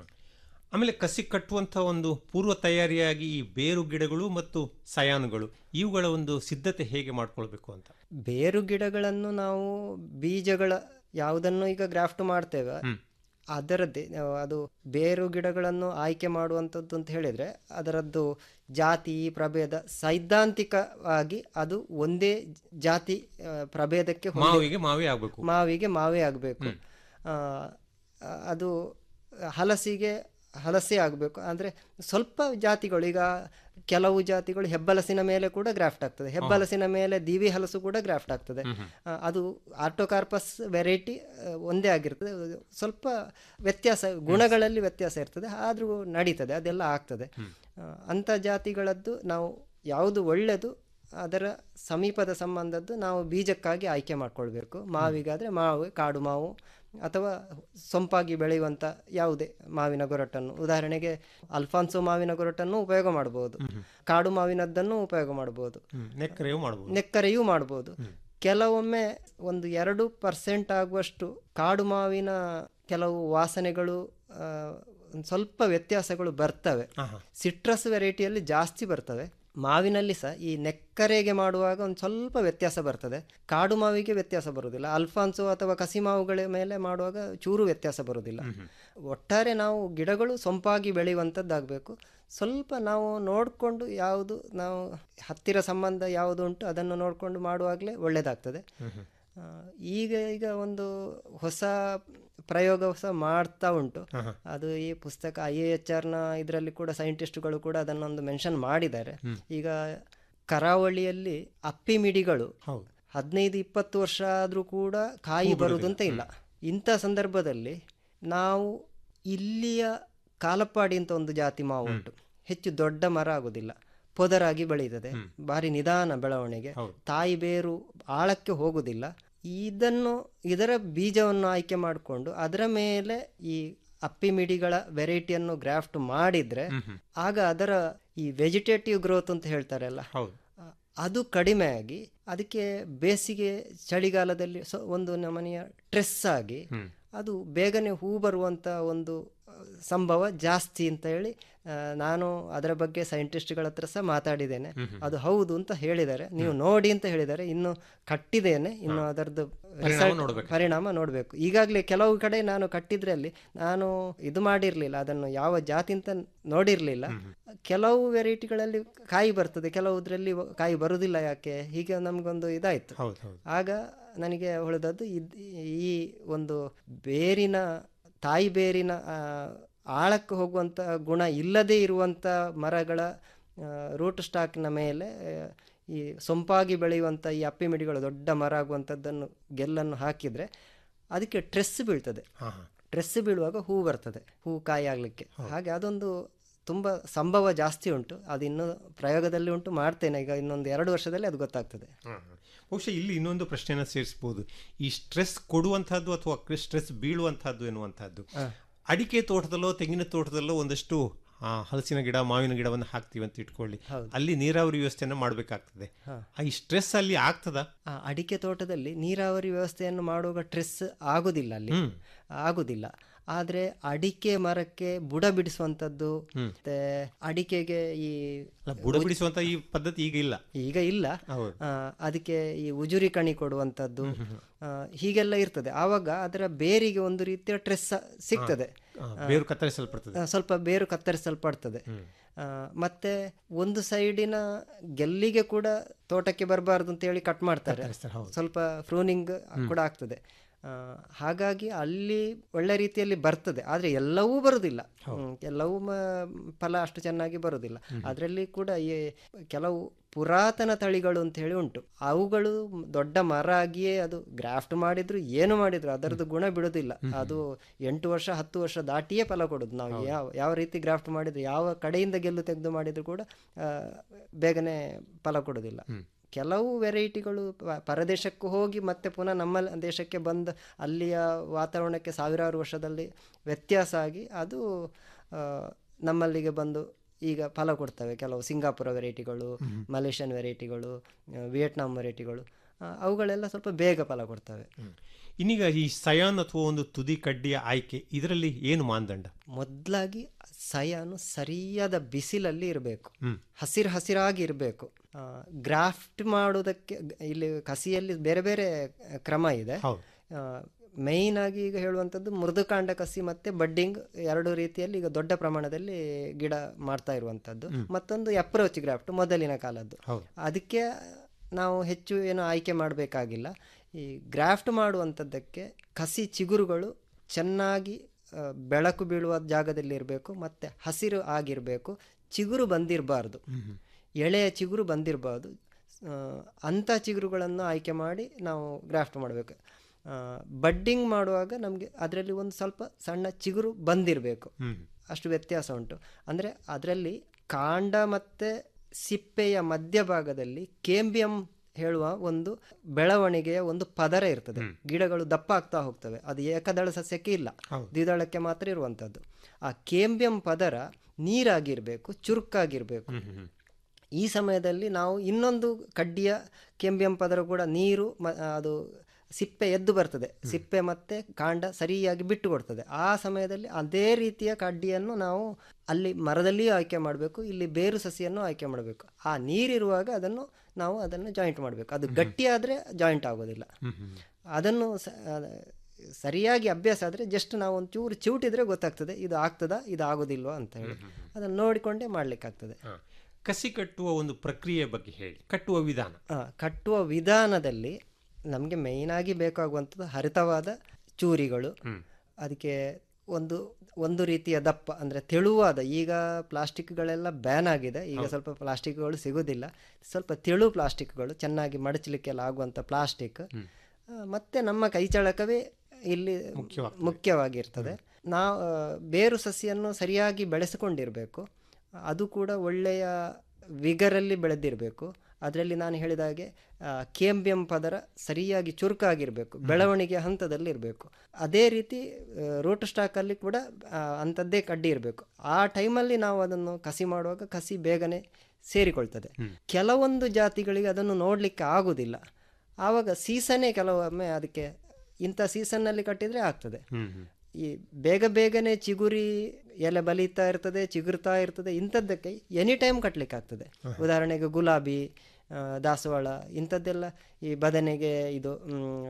ಆಮೇಲೆ ಕಸಿ ಕಟ್ಟುವಂಥ ಒಂದು ಪೂರ್ವ ತಯಾರಿಯಾಗಿ ಈ ಬೇರು ಗಿಡಗಳು ಮತ್ತು ಸಯಾನುಗಳು ಇವುಗಳ ಒಂದು ಸಿದ್ಧತೆ ಹೇಗೆ ಮಾಡ್ಕೊಳ್ಬೇಕು ಅಂತ ಬೇರು ಗಿಡಗಳನ್ನು ನಾವು ಬೀಜಗಳ ಯಾವುದನ್ನು ಈಗ ಗ್ರಾಫ್ಟ್ ಮಾಡ್ತೇವೆ ಅದರದ್ದೇ ನಾವು ಅದು ಬೇರು ಗಿಡಗಳನ್ನು ಆಯ್ಕೆ ಮಾಡುವಂಥದ್ದು ಅಂತ ಹೇಳಿದರೆ ಅದರದ್ದು ಜಾತಿ ಪ್ರಭೇದ ಸೈದ್ಧಾಂತಿಕವಾಗಿ ಅದು ಒಂದೇ ಜಾತಿ ಆ, ಪ್ರಭೇದಕ್ಕೆ ಹೊಂದಿ- ಮಾವಿಗೆ ಮಾವೇ ಆಗ್ಬೇಕು. ಮಾವಿಗೆ ಮಾವೇ ಆಗಬೇಕು ಅದು ಹಲಸಿಗೆ ಹಲಸೆ ಆಗಬೇಕು ಅಂದರೆ ಸ್ವಲ್ಪ ಜಾತಿಗಳು ಈಗ ಕೆಲವು ಜಾತಿಗಳು ಹೆಬ್ಬಲಸಿನ ಮೇಲೆ ಕೂಡ ಗ್ರಾಫ್ಟ್ ಆಗ್ತದೆ ಹೆಬ್ಬಲಸಿನ ಮೇಲೆ ದಿವಿ ಹಲಸು ಕೂಡ ಗ್ರಾಫ್ಟ್ ಆಗ್ತದೆ ಆ, ಅದು ಆರ್ಟೋಕಾರ್ಪಸ್ ವೆರೈಟಿ ಒಂದೇ ಆಗಿರ್ತದೆ ಅದು ಸ್ವಲ್ಪ ವ್ಯತ್ಯಾಸ ಗುಣಗಳಲ್ಲಿ ವ್ಯತ್ಯಾಸ ಇರ್ತದೆ ಆದರೂ ನಡೀತದೆ ಅದೆಲ್ಲ ಆಗ್ತದೆ ಆ, ಅಂಥ ಜಾತಿಗಳದ್ದು ನಾವು ಯಾವುದು ಒಳ್ಳೆಯದು ಅದರ ಸಮೀಪದ ಸಂಬಂಧದ್ದು ನಾವು ಬೀಜಕ್ಕಾಗಿ ಆಯ್ಕೆ ಮಾಡ್ಕೊಳ್ಬೇಕು ಮಾವಿಗಾದರೆ ಮಾವು ಕಾಡು ಮಾವು ಅಥವಾ ಸೊಂಪಾಗಿ ಬೆಳೆಯುವಂಥ ಯಾವುದೇ ಮಾವಿನ ಗೊರಟನ್ನು ಉದಾಹರಣೆಗೆ ಅಲ್ಫಾನ್ಸೋ ಮಾವಿನ ಗೊರಟನ್ನು ಉಪಯೋಗ ಮಾಡಬಹುದು ಕಾಡು ಮಾವಿನದ್ದನ್ನು ಉಪಯೋಗ ಮಾಡಬಹುದು ನೆಕ್ಕರೆಯೂ ಮಾಡ್ಬೋದು ನೆಕ್ಕರೆಯೂ ಮಾಡಬಹುದು ಕೆಲವೊಮ್ಮೆ ಒಂದು ಎರಡು ಪರ್ಸೆಂಟ್ ಆಗುವಷ್ಟು ಕಾಡು ಮಾವಿನ ಕೆಲವು ವಾಸನೆಗಳು ಆ, ಒಂದ್ ಸ್ವಲ್ಪ ವ್ಯತ್ಯಾಸಗಳು ಬರ್ತವೆ ಸಿಟ್ರಸ್ ವೆರೈಟಿಯಲ್ಲಿ ಜಾಸ್ತಿ ಬರ್ತವೆ ಮಾವಿನಲ್ಲಿ ಸಹ ಈ ನೆಕ್ಕರೆಗೆ ಮಾಡುವಾಗ ಒಂದು ಸ್ವಲ್ಪ ವ್ಯತ್ಯಾಸ ಬರ್ತದೆ ಕಾಡು ಮಾವಿಗೆ ವ್ಯತ್ಯಾಸ ಬರುವುದಿಲ್ಲ ಅಲ್ಫಾನ್ಸೋ ಅಥವಾ ಕಸಿ ಮಾವುಗಳ ಮೇಲೆ ಮಾಡುವಾಗ ಚೂರು ವ್ಯತ್ಯಾಸ ಬರುವುದಿಲ್ಲ ಒಟ್ಟಾರೆ ನಾವು ಗಿಡಗಳು ಸೊಂಪಾಗಿ ಬೆಳೆಯುವಂಥದ್ದಾಗಬೇಕು ಸ್ವಲ್ಪ ನಾವು ನೋಡಿಕೊಂಡು ಯಾವುದು ನಾವು ಹತ್ತಿರ ಸಂಬಂಧ ಯಾವುದು ಉಂಟು ಅದನ್ನು ನೋಡಿಕೊಂಡು ಮಾಡುವಾಗಲೇ ಒಳ್ಳೆಯದಾಗ್ತದೆ ಆ, ಈಗ ಈಗ ಒಂದು ಹೊಸ ಪ್ರಯೋಗ ಸಹ ಮಾಡ್ತಾ ಉಂಟು ಅದು ಈ ಪುಸ್ತಕ ಐ ಎ ಎಚ್ ಆರ್ನ ಇದರಲ್ಲಿ ಕೂಡ ಸೈಂಟಿಸ್ಟ್ಗಳು ಕೂಡ ಅದನ್ನೊಂದು ಮೆನ್ಷನ್ ಮಾಡಿದ್ದಾರೆ ಈಗ ಕರಾವಳಿಯಲ್ಲಿ ಅಪ್ಪಿ ಮಿಡಿಗಳು ಹದಿನೈದು ಇಪ್ಪತ್ತು ವರ್ಷ ಆದರೂ ಕೂಡ ಕಾಯಿ ಬರುವುದು ಅಂತ ಇಲ್ಲ ಇಂಥ ಸಂದರ್ಭದಲ್ಲಿ ನಾವು ಇಲ್ಲಿಯ ಕಾಲಪ್ಪಾಡಿ ಅಂತ ಒಂದು ಜಾತಿ ಮಾವು ಉಂಟು ಹೆಚ್ಚು ದೊಡ್ಡ ಮರ ಆಗುದಿಲ್ಲ ಪೊದರಾಗಿ ಬೆಳೀತದೆ ಭಾರಿ ನಿಧಾನ ಬೆಳವಣಿಗೆ ತಾಯಿ ಬೇರು ಆಳಕ್ಕೆ ಹೋಗುದಿಲ್ಲ ಇದನ್ನು ಇದರ ಬೀಜವನ್ನು ಆಯ್ಕೆ ಮಾಡಿಕೊಂಡು ಅದರ ಮೇಲೆ ಈ ಅಪ್ಪಿ ಮಿಡಿಗಳ ವೆರೈಟಿಯನ್ನು ಗ್ರಾಫ್ಟ್ ಮಾಡಿದ್ರೆ ಆಗ ಅದರ ಈ ವೆಜಿಟೇಟಿವ್ ಗ್ರೋತ್ ಅಂತ ಹೇಳ್ತಾರಲ್ಲ ಆ, ಅದು ಕಡಿಮೆ ಆಗಿ ಅದಕ್ಕೆ ಬೇಸಿಗೆ ಚಳಿಗಾಲದಲ್ಲಿ ಸೊ ಒಂದು ನಮನೆಯ ಟ್ರೆಸ್ ಆಗಿ ಅದು ಬೇಗನೆ ಹೂ ಬರುವಂಥ ಒಂದು ಆ, ಸಂಭವ ಜಾಸ್ತಿ ಅಂತ ಹೇಳಿ ಆ, ನಾನು ಅದರ ಬಗ್ಗೆ ಸೈಂಟಿಸ್ಟ್ಗಳ ಹತ್ರ ಸಹ ಮಾತಾಡಿದ್ದೇನೆ ಅದು ಹೌದು ಅಂತ ಹೇಳಿದ್ದಾರೆ ನೀವು ನೋಡಿ ಅಂತ ಹೇಳಿದ್ದಾರೆ ಇನ್ನು ಕಟ್ಟಿದ್ದೇನೆ ಇನ್ನು ಅದರದ್ದು ಪರಿಣಾಮ result- ನೋಡ್ಬೇಕು. ಪರಿಣಾಮ ನೋಡಬೇಕು ಈಗಾಗಲೇ ಕೆಲವು ಕಡೆ ನಾನು ಕಟ್ಟಿದ್ರಲ್ಲಿ ನಾನು ಇದು ಮಾಡಿರಲಿಲ್ಲ ಅದನ್ನು ಯಾವ ಜಾತಿ ಅಂತ ನೋಡಿರಲಿಲ್ಲ ಕೆಲವು ವೆರೈಟಿಗಳಲ್ಲಿ ಕಾಯಿ ಬರ್ತದೆ ಕೆಲವುದ್ರಲ್ಲಿ ಕಾಯಿ ಬರುವುದಿಲ್ಲ ಯಾಕೆ ಹೀಗೆ ನಮಗೊಂದು ಇದಾಯಿತು ಹೌದು ಹೌದು ಆಗ ನನಗೆ ಉಳಿದದ್ದು ಇದ್ ಈ ಒಂದು ಬೇರಿನ ತಾಯಿ ಬೇರಿನ ಆ, ಆಳಕ್ಕೆ ಹೋಗುವಂಥ ಗುಣ ಇಲ್ಲದೇ ಇರುವಂಥ ಮರಗಳ ರೂಟ್ ಸ್ಟಾಕ್ನ ಮೇಲೆ ಆ, ಈ ಸೊಂಪಾಗಿ ಬೆಳೆಯುವಂಥ ಈ ಅಪ್ಪಿಮಿಡಿಗಳು ದೊಡ್ಡ ಮರ ಆಗುವಂಥದ್ದನ್ನು ಗೆಲ್ಲನ್ನು ಹಾಕಿದರೆ ಅದಕ್ಕೆ ಟ್ರೆಸ್ ಬೀಳ್ತದೆ ಟ್ರೆಸ್ ಬೀಳುವಾಗ ಹೂ ಬರ್ತದೆ ಹೂ ಕಾಯಿ ಆಗಲಿಕ್ಕೆ ಹಾಗೆ ಅದೊಂದು ತುಂಬ ಸಂಭವ ಜಾಸ್ತಿ ಉಂಟು ಅದು ಇನ್ನೂ ಪ್ರಯೋಗದಲ್ಲಿ ಉಂಟು ಮಾಡ್ತೇನೆ ಈಗ ಇನ್ನೊಂದು ಎರಡು ವರ್ಷದಲ್ಲಿ ಅದು ಗೊತ್ತಾಗ್ತದೆ ಬಹುಶಃ ಇಲ್ಲಿ ಇನ್ನೊಂದು ಪ್ರಶ್ನೆಯನ್ನು ಸೇರಿಸಬಹುದು ಈ ಸ್ಟ್ರೆಸ್ ಕೊಡುವಂತಹದ್ದು ಅಥವಾ ಸ್ಟ್ರೆಸ್ ಬೀಳುವಂತಹದ್ದು ಎನ್ನುವಂತಹದ್ದು ಅಡಿಕೆ ತೋಟದಲ್ಲೋ ತೆಂಗಿನ ತೋಟದಲ್ಲೋ ಒಂದಷ್ಟು ಆ, ಹಲಸಿನ ಗಿಡ ಮಾವಿನ ಗಿಡವನ್ನು ಹಾಕ್ತೀವಿ ಅಂತ ಇಟ್ಕೊಳ್ಳಿ ಅಲ್ಲಿ ನೀರಾವರಿ ವ್ಯವಸ್ಥೆಯನ್ನು ಮಾಡಬೇಕಾಗ್ತದೆ ಹಾ. ಈ ಸ್ಟ್ರೆಸ್ ಅಲ್ಲಿ ಆಗ್ತದ ಆ ಅಡಿಕೆ ತೋಟದಲ್ಲಿ ನೀರಾವರಿ ವ್ಯವಸ್ಥೆಯನ್ನು ಮಾಡುವಾಗ ಟ್ರೆಸ್ ಆಗುದಿಲ್ಲ ಅಲ್ಲಿ ಹ್ಮ್. ಆಗುದಿಲ್ಲ ಆದರೆ ಅಡಿಕೆ ಮರಕ್ಕೆ ಬುಡ ಬಿಡಿಸುವಂಥದ್ದು ಮತ್ತೆ ಅಡಿಕೆಗೆ ಈ ಅಲ್ಲ, ಬುಡ ಬಿಡಿಸುವಂತ ಈ ಪದ್ಧತಿ ಈಗ ಇಲ್ಲ ಈಗ ಇಲ್ಲ ಹೌದು. ಆ, ಅದಕ್ಕೆ ಈ ಉಜುರಿ ಕಣಿ ಕೊಡುವಂಥದ್ದು ಆ, ಹೀಗೆಲ್ಲ ಇರ್ತದೆ ಆವಾಗ ಅದರ ಬೇರಿಗೆ ಒಂದು ರೀತಿಯ ಟ್ರೆಸ್ ಸಿಗ್ತದೆ ಆ, ಬೇರು ಕತ್ತರಿಸಲ್ಪಡ್ತದೆ ಆ, ಸ್ವಲ್ಪ ಬೇರು ಕತ್ತರಿಸಲ್ಪಡ್ತದೆ ಆ, ಮತ್ತೆ ಒಂದು ಸೈಡಿನ ಗೆಲ್ಲಿಗೆ ಕೂಡ ತೋಟಕ್ಕೆ ಬರಬಾರ್ದು ಅಂತ ಹೇಳಿ ಕಟ್ ಮಾಡ್ತಾರೆ ಕತ್ತರಿಸ್ತಾರೆ, ಹೌದು. ಸ್ವಲ್ಪ ಫ್ರೂನಿಂಗ್ ಕೂಡ ಆಗ್ತದೆ ಆ, ಹಾಗಾಗಿ ಅಲ್ಲಿ ಒಳ್ಳೆ ರೀತಿಯಲ್ಲಿ ಬರ್ತದೆ ಆದರೆ ಎಲ್ಲವೂ ಬರುವುದಿಲ್ಲ ಹ್ಮ್, ಎಲ್ಲವೂ ಮ- ಫಲ ಅಷ್ಟು ಚೆನ್ನಾಗಿ ಬರುವುದಿಲ್ಲ ಅದರಲ್ಲಿ ಕೂಡ ಈ ಕೆಲವು ಪುರಾತನ ತಳಿಗಳು ಅಂತ ಹೇಳಿ ಉಂಟು ಅವುಗಳು ದೊಡ್ಡ ಮರ ಆಗಿಯೇ ಅದು ಗ್ರಾಫ್ಟ್ ಮಾಡಿದ್ರು ಏನು ಮಾಡಿದ್ರು ಅದರದ್ದು ಗುಣ ಬಿಡೋದಿಲ್ಲ ಅದು ಎಂಟು ವರ್ಷ ಹತ್ತು ವರ್ಷ ದಾಟಿಯೇ ಫಲ ಕೊಡೋದು ನಾವು ಯಾವ ಯಾವ ರೀತಿ ಗ್ರಾಫ್ಟ್ ಮಾಡಿದ್ರು ಯಾವ ಕಡೆಯಿಂದ ಗೆಲ್ಲು ತೆಗೆದು ಮಾಡಿದ್ರು ಕೂಡ ಆ, ಬೇಗನೆ ಫಲ ಕೊಡೋದಿಲ್ಲ ಕೆಲವು ವೆರೈಟಿಗಳು ಪ- ಪರದೇಶಕ್ಕೂ ಹೋಗಿ ಮತ್ತೆ ಪುನಃ ನಮ್ಮ ದೇಶಕ್ಕೆ ಬಂದು ಅಲ್ಲಿಯ ವಾತಾವರಣಕ್ಕೆ ಸಾವಿರಾರು ವರ್ಷದಲ್ಲಿ ವ್ಯತ್ಯಾಸ ಆಗಿ ಅದು ಆ, ನಮ್ಮಲ್ಲಿಗೆ ಬಂದು ಈಗ ಫಲ ಕೊಡ್ತವೆ ಕೆಲವು ಸಿಂಗಾಪುರ ವೆರೈಟಿಗಳು ಮಲೇಷಿಯನ್ ವೆರೈಟಿಗಳು ಆ, ವಿಯೆಟ್ನಾಂ ವೆರೈಟಿಗಳು ಆ, ಅವುಗಳೆಲ್ಲ ಸ್ವಲ್ಪ ಬೇಗ ಫಲ ಕೊಡ್ತವೆ ಇನ್ನೀಗ ಈ ಸಯಾನ್ ಅಥವಾ ಒಂದು ತುದಿ ಕಡ್ಡಿಯ ಆಯ್ಕೆ ಇದರಲ್ಲಿ ಏನು ಮಾನದಂಡ ಮೊದಲಾಗಿ ಸಯಾನು ಸರಿಯಾದ ಬಿಸಿಲಲ್ಲಿ ಇರಬೇಕು ಹ್ಮ್. ಹಸಿರು ಹಸಿರಾಗಿ ಇರಬೇಕು ಗ್ರಾಫ್ಟ್ ಮಾಡೋದಕ್ಕೆ ಇಲ್ಲಿ ಕಸಿಯಲ್ಲಿ ಬೇರೆ ಬೇರೆ ಕ್ರಮ ಇದೆ ಹೌದು. ಮೈನ್ ಆಗಿ ಈಗ ಹೇಳುವಂಥದ್ದು ಮೃದುಕಾಂಡ ಕಸಿ ಮತ್ತೆ ಬಡ್ಡಿಂಗ್ ಎರಡು ರೀತಿಯಲ್ಲಿ ಈಗ ದೊಡ್ಡ ಪ್ರಮಾಣದಲ್ಲಿ ಗಿಡ ಮಾಡ್ತಾ ಇರುವಂಥದ್ದು ಮತ್ತೊಂದು ಅಪ್ರೋಚ್ ಗ್ರಾಫ್ಟ್ ಮೊದಲಿನ ಕಾಲದ್ದು ಹೌದು. ಅದಕ್ಕೆ ನಾವು ಹೆಚ್ಚು ಏನು ಆಯ್ಕೆ ಮಾಡಬೇಕಾಗಿಲ್ಲ ಈ ಗ್ರಾಫ್ಟ್ ಮಾಡುವಂಥದ್ದಕ್ಕೆ ಕಸಿ ಚಿಗುರುಗಳು ಚೆನ್ನಾಗಿ ಆ, ಬೆಳಕು ಬೀಳುವ ಜಾಗದಲ್ಲಿ ಇರಬೇಕು ಮತ್ತು ಹಸಿರು ಆಗಿರಬೇಕು ಚಿಗುರು ಬಂದಿರಬಾರ್ದು ಎಳೆಯ ಚಿಗುರು ಬಂದಿರಬಾರ್ದು ಅಂಥ ಚಿಗುರುಗಳನ್ನು ಆಯ್ಕೆ ಮಾಡಿ ನಾವು ಗ್ರಾಫ್ಟ್ ಮಾಡಬೇಕು ಬಡ್ಡಿಂಗ್ ಮಾಡುವಾಗ ನಮಗೆ ಅದರಲ್ಲಿ ಒಂದು ಸ್ವಲ್ಪ ಸಣ್ಣ ಚಿಗುರು ಬಂದಿರಬೇಕು ಅಷ್ಟು ವ್ಯತ್ಯಾಸ ಉಂಟು ಅಂದರೆ ಅದರಲ್ಲಿ ಕಾಂಡ ಮತ್ತು ಸಿಪ್ಪೆಯ ಮಧ್ಯಭಾಗದಲ್ಲಿ ಕೇಂಬಿಯಂ ಹೇಳುವ ಒಂದು ಬೆಳವಣಿಗೆಯ ಒಂದು ಪದರ ಇರ್ತದೆ ಗಿಡಗಳು ದಪ್ಪ ಆಗ್ತಾ ಹೋಗ್ತವೆ ಅದು ಏಕದಳ ಸಸ್ಯಕ್ಕೆ ಇಲ್ಲ ದ್ವಿದಳಕ್ಕೆ ಮಾತ್ರ ಇರುವಂಥದ್ದು ಆ ಕೇಂಬಿಯಂ ಪದರ ನೀರಾಗಿರಬೇಕು ಚುರುಕಾಗಿರಬೇಕು ಈ ಸಮಯದಲ್ಲಿ ನಾವು ಇನ್ನೊಂದು ಕಡ್ಡಿಯ ಕೆಂಬಿಯಂ ಪದರ ಕೂಡ ನೀರು ಮ ಅದು ಸಿಪ್ಪೆ ಎದ್ದು ಬರ್ತದೆ ಸಿಪ್ಪೆ ಮತ್ತೆ ಕಾಂಡ ಸರಿಯಾಗಿ ಬಿಟ್ಟು ಕೊಡ್ತದೆ ಆ ಸಮಯದಲ್ಲಿ ಅದೇ ರೀತಿಯ ಕಡ್ಡಿಯನ್ನು ನಾವು ಅಲ್ಲಿ ಮರದಲ್ಲಿಯೂ ಆಯ್ಕೆ ಮಾಡಬೇಕು ಇಲ್ಲಿ ಬೇರು ಸಸಿಯನ್ನು ಆಯ್ಕೆ ಮಾಡಬೇಕು ಆ ನೀರಿರುವಾಗ ಅದನ್ನು ನಾವು ಅದನ್ನು ಜಾಯಿಂಟ್ ಮಾಡಬೇಕು ಅದು ಗಟ್ಟಿಯಾದರೆ ಜಾಯಿಂಟ್ ಆಗೋದಿಲ್ಲ ಅದನ್ನು ಸ ಸರಿಯಾಗಿ ಅಭ್ಯಾಸ ಆದರೆ ಜಸ್ಟ್ ನಾವು ಒಂದು ಚೂರು ಚಿವುಟಿದ್ರೆ ಗೊತ್ತಾಗ್ತದೆ ಇದು ಆಗ್ತದಾ ಇದು ಆಗೋದಿಲ್ವಾ ಅಂತ ಹೇಳಿ ಅದನ್ನು ನೋಡಿಕೊಂಡೇ ಮಾಡಲಿಕ್ಕಾಗ್ತದೆ ಕಸಿ ಕಟ್ಟುವ ಒಂದು ಪ್ರಕ್ರಿಯೆ ಬಗ್ಗೆ ಹೇಳಿ ಕಟ್ಟುವ ವಿಧಾನ ಆ, ಕಟ್ಟುವ ವಿಧಾನದಲ್ಲಿ ನಮಗೆ ಮೇಯ್ನಾಗಿ ಬೇಕಾಗುವಂಥದ್ದು ಹರಿತವಾದ ಚೂರಿಗಳು ಅದಕ್ಕೆ ಒಂದು ಒಂದು ರೀತಿಯ ದಪ್ಪ ಅಂದರೆ ತೆಳುವಾದ ಈಗ ಪ್ಲಾಸ್ಟಿಕ್ಗಳೆಲ್ಲ ಬ್ಯಾನ್ ಆಗಿದೆ ಈಗ ಸ್ವಲ್ಪ ಪ್ಲಾಸ್ಟಿಕ್ಗಳು ಸಿಗೋದಿಲ್ಲ ಸ್ವಲ್ಪ ತೆಳು ಪ್ಲಾಸ್ಟಿಕ್ಗಳು ಚೆನ್ನಾಗಿ ಮಡಚಲಿಕ್ಕೆಲ್ಲ ಆಗುವಂಥ ಪ್ಲಾಸ್ಟಿಕ್ ಮತ್ತು ನಮ್ಮ ಕೈಚಳಕವೇ ಇಲ್ಲಿ ಮುಖ್ಯವಾಗಿರ್ತದೆ ನಾವು ಆ, ಬೇರು ಸಸಿಯನ್ನು ಸರಿಯಾಗಿ ಬೆಳೆಸಿಕೊಂಡಿರಬೇಕು ಅದು ಕೂಡ ಒಳ್ಳೆಯ ವಿಗರಲ್ಲಿ ಬೆಳೆದಿರಬೇಕು ಅದರಲ್ಲಿ ನಾನು ಹೇಳಿದ ಹಾಗೆ ಆ, ಕೇಂಬಿಯಂ ಪದರ ಸರಿಯಾಗಿ ಚುರುಕಾಗಿರಬೇಕು ಬೆಳವಣಿಗೆ ಹಂತದಲ್ಲಿ ಇರಬೇಕು ಅದೇ ರೀತಿ ರೋಟ್ ಸ್ಟಾಕಲ್ಲಿ ಕೂಡ ಆ, ಅಂಥದ್ದೇ ಕಡ್ಡಿ ಇರಬೇಕು ಆ ಟೈಮಲ್ಲಿ ನಾವು ಅದನ್ನು ಕಸಿ ಮಾಡುವಾಗ ಕಸಿ ಬೇಗನೆ ಸೇರಿಕೊಳ್ತದೆ ಕೆಲವೊಂದು ಜಾತಿಗಳಿಗೆ ಅದನ್ನು ನೋಡಲಿಕ್ಕೆ ಆಗುವುದಿಲ್ಲ ಆವಾಗ ಸೀಸನ್ನೇ ಕೆಲವೊಮ್ಮೆ ಅದಕ್ಕೆ ಇಂಥ ಸೀಸನ್ನಲ್ಲಿ ಕಟ್ಟಿದರೆ ಆಗ್ತದೆ ಈ ಬೇಗ ಬೇಗನೆ ಚಿಗುರಿ ಎಲೆ ಬಲಿತಾ ಇರ್ತದೆ ಚಿಗುರ್ತಾ ಇರ್ತದೆ ಇಂಥದ್ದಕ್ಕೆ ಎನಿ ಟೈಮ್ ಕಟ್ಟಲಿಕ್ಕೆ ಆಗ್ತದೆ ಉದಾಹರಣೆಗೆ ಗುಲಾಬಿ ಆ, ದಾಸವಾಳ ಇಂಥದ್ದೆಲ್ಲ ಈ ಬದನೆಗೆ ಇದು ಮ್,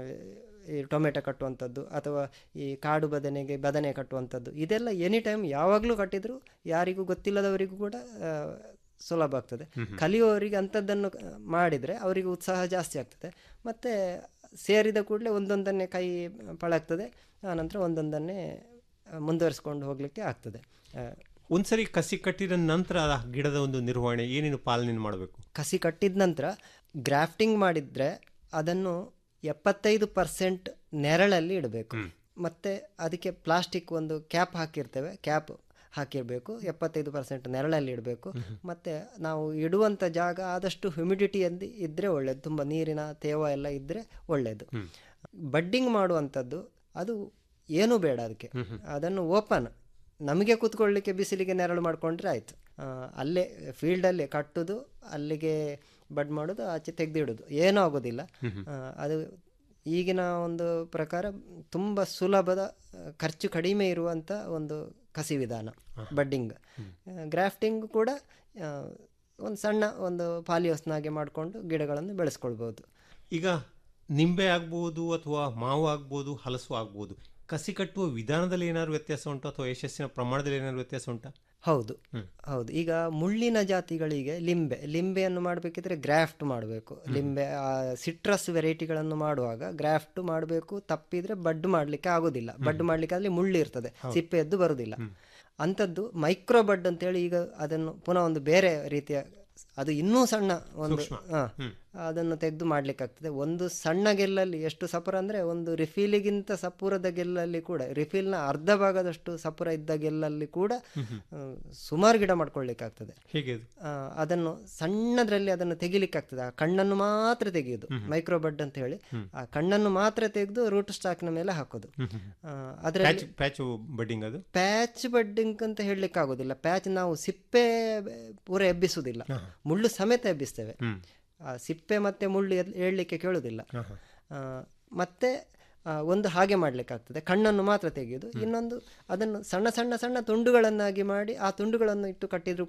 ಈ ಟೊಮೆಟೊ ಕಟ್ಟುವಂಥದ್ದು ಅಥವಾ ಈ ಕಾಡು ಬದನೆಗೆ ಬದನೆ ಕಟ್ಟುವಂಥದ್ದು ಇದೆಲ್ಲ ಎನಿ ಟೈಮ್ ಯಾವಾಗಲೂ ಕಟ್ಟಿದರೂ ಯಾರಿಗೂ ಗೊತ್ತಿಲ್ಲದವರಿಗೂ ಕೂಡ ಆ, ಸುಲಭ ಆಗ್ತದೆ ಕಲಿಯುವವರಿಗೆ ಅಂಥದ್ದನ್ನು ಆ, ಮಾಡಿದರೆ ಅವರಿಗೆ ಉತ್ಸಾಹ ಜಾಸ್ತಿ ಆಗ್ತದೆ ಮತ್ತು ಸೇರಿದ ಕೂಡಲೇ ಒಂದೊಂದನ್ನೇ ಕೈ ಪಳಗ್ತದೆ ಆನಂತರ ಒಂದೊಂದನ್ನೇ ಆ, ಮುಂದುವರಿಸ್ಕೊಂಡು ಹೋಗಲಿಕ್ಕೆ ಆಗ್ತದೆ ಆ, ಒಂದ್ಸರಿ ಕಸಿ ಕಟ್ಟಿದ ನಂತರ ಆ ಗಿಡದ ಒಂದು ನಿರ್ವಹಣೆ ಏನೇನು ಪಾಲನೆ ಮಾಡಬೇಕು ಕಸಿ ಕಟ್ಟಿದ ನಂತರ ಗ್ರಾಫ್ಟಿಂಗ್ ಮಾಡಿದರೆ ಅದನ್ನು ಎಪ್ಪತ್ತೈದು ಪರ್ಸೆಂಟ್ ನೆರಳಲ್ಲಿ ಇಡಬೇಕು ಮತ್ತು ಅದಕ್ಕೆ ಪ್ಲಾಸ್ಟಿಕ್ ಒಂದು ಕ್ಯಾಪ್ ಹಾಕಿರ್ತೇವೆ ಕ್ಯಾಪ್ ಹಾಕಿರಬೇಕು ಎಪ್ಪತ್ತೈದು ಪರ್ಸೆಂಟ್ ನೆರಳಲ್ಲಿ ಇಡಬೇಕು ಮತ್ತು ನಾವು ಇಡುವಂಥ ಜಾಗ ಆದಷ್ಟು ಹ್ಯುಮಿಡಿಟಿಯಲ್ಲಿ ಇದ್ದರೆ ಒಳ್ಳೆಯದು ತುಂಬ ನೀರಿನ ತೇವ ಎಲ್ಲ ಇದ್ದರೆ ಒಳ್ಳೆಯದು ಬಡ್ಡಿಂಗ್ ಮಾಡುವಂಥದ್ದು ಅದು ಏನೂ ಬೇಡ ಅದಕ್ಕೆ ಅದನ್ನು ಓಪನ್ ನಮಗೆ ಕೂತ್ಕೊಳ್ಳಿಕ್ಕೆ ಬಿಸಿಲಿಗೆ ನೆರಳು ಮಾಡಿಕೊಂಡ್ರೆ ಆಯಿತು ಅಲ್ಲೇ ಫೀಲ್ಡಲ್ಲೇ ಕಟ್ಟುದು ಅಲ್ಲಿಗೆ ಬಡ್ ಮಾಡೋದು ಆಚೆ ತೆಗೆದಿಡೋದು ಏನೂ ಆಗೋದಿಲ್ಲ ಆ, ಅದು ಈಗಿನ ಒಂದು ಪ್ರಕಾರ ತುಂಬ ಸುಲಭದ ಆ, ಖರ್ಚು ಕಡಿಮೆ ಇರುವಂಥ ಒಂದು ಕಸಿ ವಿಧಾನ ಬಡ್ಡಿಂಗ್ ಗ್ರಾಫ್ಟಿಂಗ್ ಕೂಡ ಆ, ಒಂದು ಸಣ್ಣ ಒಂದು ಪಾಲಿಯೋಸ್ನಾಗೆ ಮಾಡಿಕೊಂಡು ಗಿಡಗಳನ್ನು ಬೆಳೆಸ್ಕೊಳ್ಬೋದು ಈಗ ನಿಂಬೆ ಆಗ್ಬೋದು ಅಥವಾ ಮಾವು ಆಗ್ಬೋದು ಹಲಸು ಆಗ್ಬೋದು ಕಸಿ ಕಟ್ಟುವ ವಿಧಾನದಲ್ಲಿ ಏನಾದ್ರು ವ್ಯತ್ಯಾಸ ಉಂಟು ಅಥವಾ ಯಶಸ್ಸಿನ ಪ್ರಮಾಣದಲ್ಲಿ ಏನಾದ್ರು ವ್ಯತ್ಯಾಸ ಉಂಟಾ ಹೌದು ಹೌದು ಈಗ ಮುಳ್ಳಿನ ಜಾತಿಗಳಿಗೆ ಲಿಂಬೆ ಲಿಂಬೆಯನ್ನು ಮಾಡಬೇಕಿದ್ರೆ ಗ್ರಾಫ್ಟ್ ಮಾಡಬೇಕು ಲಿಂಬೆ ಸಿಟ್ರಸ್ ವೆರೈಟಿಗಳನ್ನು ಮಾಡುವಾಗ ಗ್ರಾಫ್ಟ್ ಮಾಡಬೇಕು ತಪ್ಪಿದ್ರೆ ಬಡ್ ಮಾಡಲಿಕ್ಕೆ ಆಗೋದಿಲ್ಲ ಬಡ್ ಮಾಡಲಿಕ್ಕೆ ಅಲ್ಲಿ ಮುಳ್ಳು ಇರ್ತದೆ ಸಿಪ್ಪೆ ಎದ್ದು ಬರುವುದಿಲ್ಲ ಅಂಥದ್ದು ಮೈಕ್ರೋ ಬಡ್ ಅಂತೇಳಿ ಈಗ ಅದನ್ನು ಪುನಃ ಒಂದು ಬೇರೆ ರೀತಿಯ ಅದು ಇನ್ನೂ ಸಣ್ಣ ಒಂದು ಹಾ, ಅದನ್ನು ತೆಗೆದು ಮಾಡ್ಲಿಕ್ಕಾಗ್ತದೆ ಒಂದು ಸಣ್ಣ ಗೆಲ್ಲಲ್ಲಿ ಎಷ್ಟು ಸಪುರ ಅಂದರೆ ಒಂದು ರಿಫಿಲಿಗಿಂತ ಸಪುರದ ಗೆಲ್ಲಲ್ಲಿ ಕೂಡ ರಿಫಿಲ್ನ ಅರ್ಧ ಭಾಗದಷ್ಟು ಸಪುರ ಇದ್ದ ಗೆಲ್ಲಲ್ಲಿ ಕೂಡ ಆ, ಸುಮಾರು ಗಿಡ ಮಾಡ್ಕೊಳ್ಳಿಕ್ಕಾಗ್ತದೆ ಹೇಗೆ ಅದು? ಆ, ಅದನ್ನು ಸಣ್ಣದ್ರಲ್ಲಿ ಅದನ್ನು ತೆಗಿಲಿಕ್ಕಾಗ್ತದೆ ಆ ಕಣ್ಣನ್ನು ಮಾತ್ರ ತೆಗೆಯೋದು ಮೈಕ್ರೋ ಬಡ್ ಅಂತ ಹೇಳಿ ಆ ಕಣ್ಣನ್ನು ಮಾತ್ರ ತೆಗೆದು ರೂಟ್ ಸ್ಟಾಕ್ನ ಮೇಲೆ ಹಾಕೋದು ಆ, ಅದರಲ್ಲಿ ಪ್ಯಾಚ್ ಪ್ಯಾಚು ಬಡ್ಡಿಂಗ್ ಅದು ಪ್ಯಾಚ್ ಬಡ್ಡಿಂಗ್ ಅಂತ ಹೇಳಲಿಕ್ಕೆ ಆಗೋದಿಲ್ಲ ಪ್ಯಾಚ್ ನಾವು ಸಿಪ್ಪೆ ಪೂರ ಎಬ್ಬಿಸುವುದಿಲ್ಲ ಮುಳ್ಳು ಸಮೇತ ಎಬ್ಬಿಸ್ತೇವೆ ಆ ಸಿಪ್ಪೆ ಮತ್ತೆ ಮುಳ್ಳು ಎದ್- ಏಳ್ಲಿಕ್ಕೆ ಕೇಳುವುದಿಲ್ಲ ಆ, ಮತ್ತೆ ಆ, ಒಂದು ಹಾಗೆ ಮಾಡ್ಲಿಕ್ಕಾಗ್ತದೆ ಕಣ್ಣನ್ನು ಮಾತ್ರ ತೆಗೆಯೋದು ಇನ್ನೊಂದು ಅದನ್ನು ಸಣ್ಣ ಸಣ್ಣ ಸಣ್ಣ ತುಂಡುಗಳನ್ನಾಗಿ ಮಾಡಿ ಆ ತುಂಡುಗಳನ್ನು ಇಟ್ಟು ಕಟ್ಟಿದ್ರು ಕೂಡ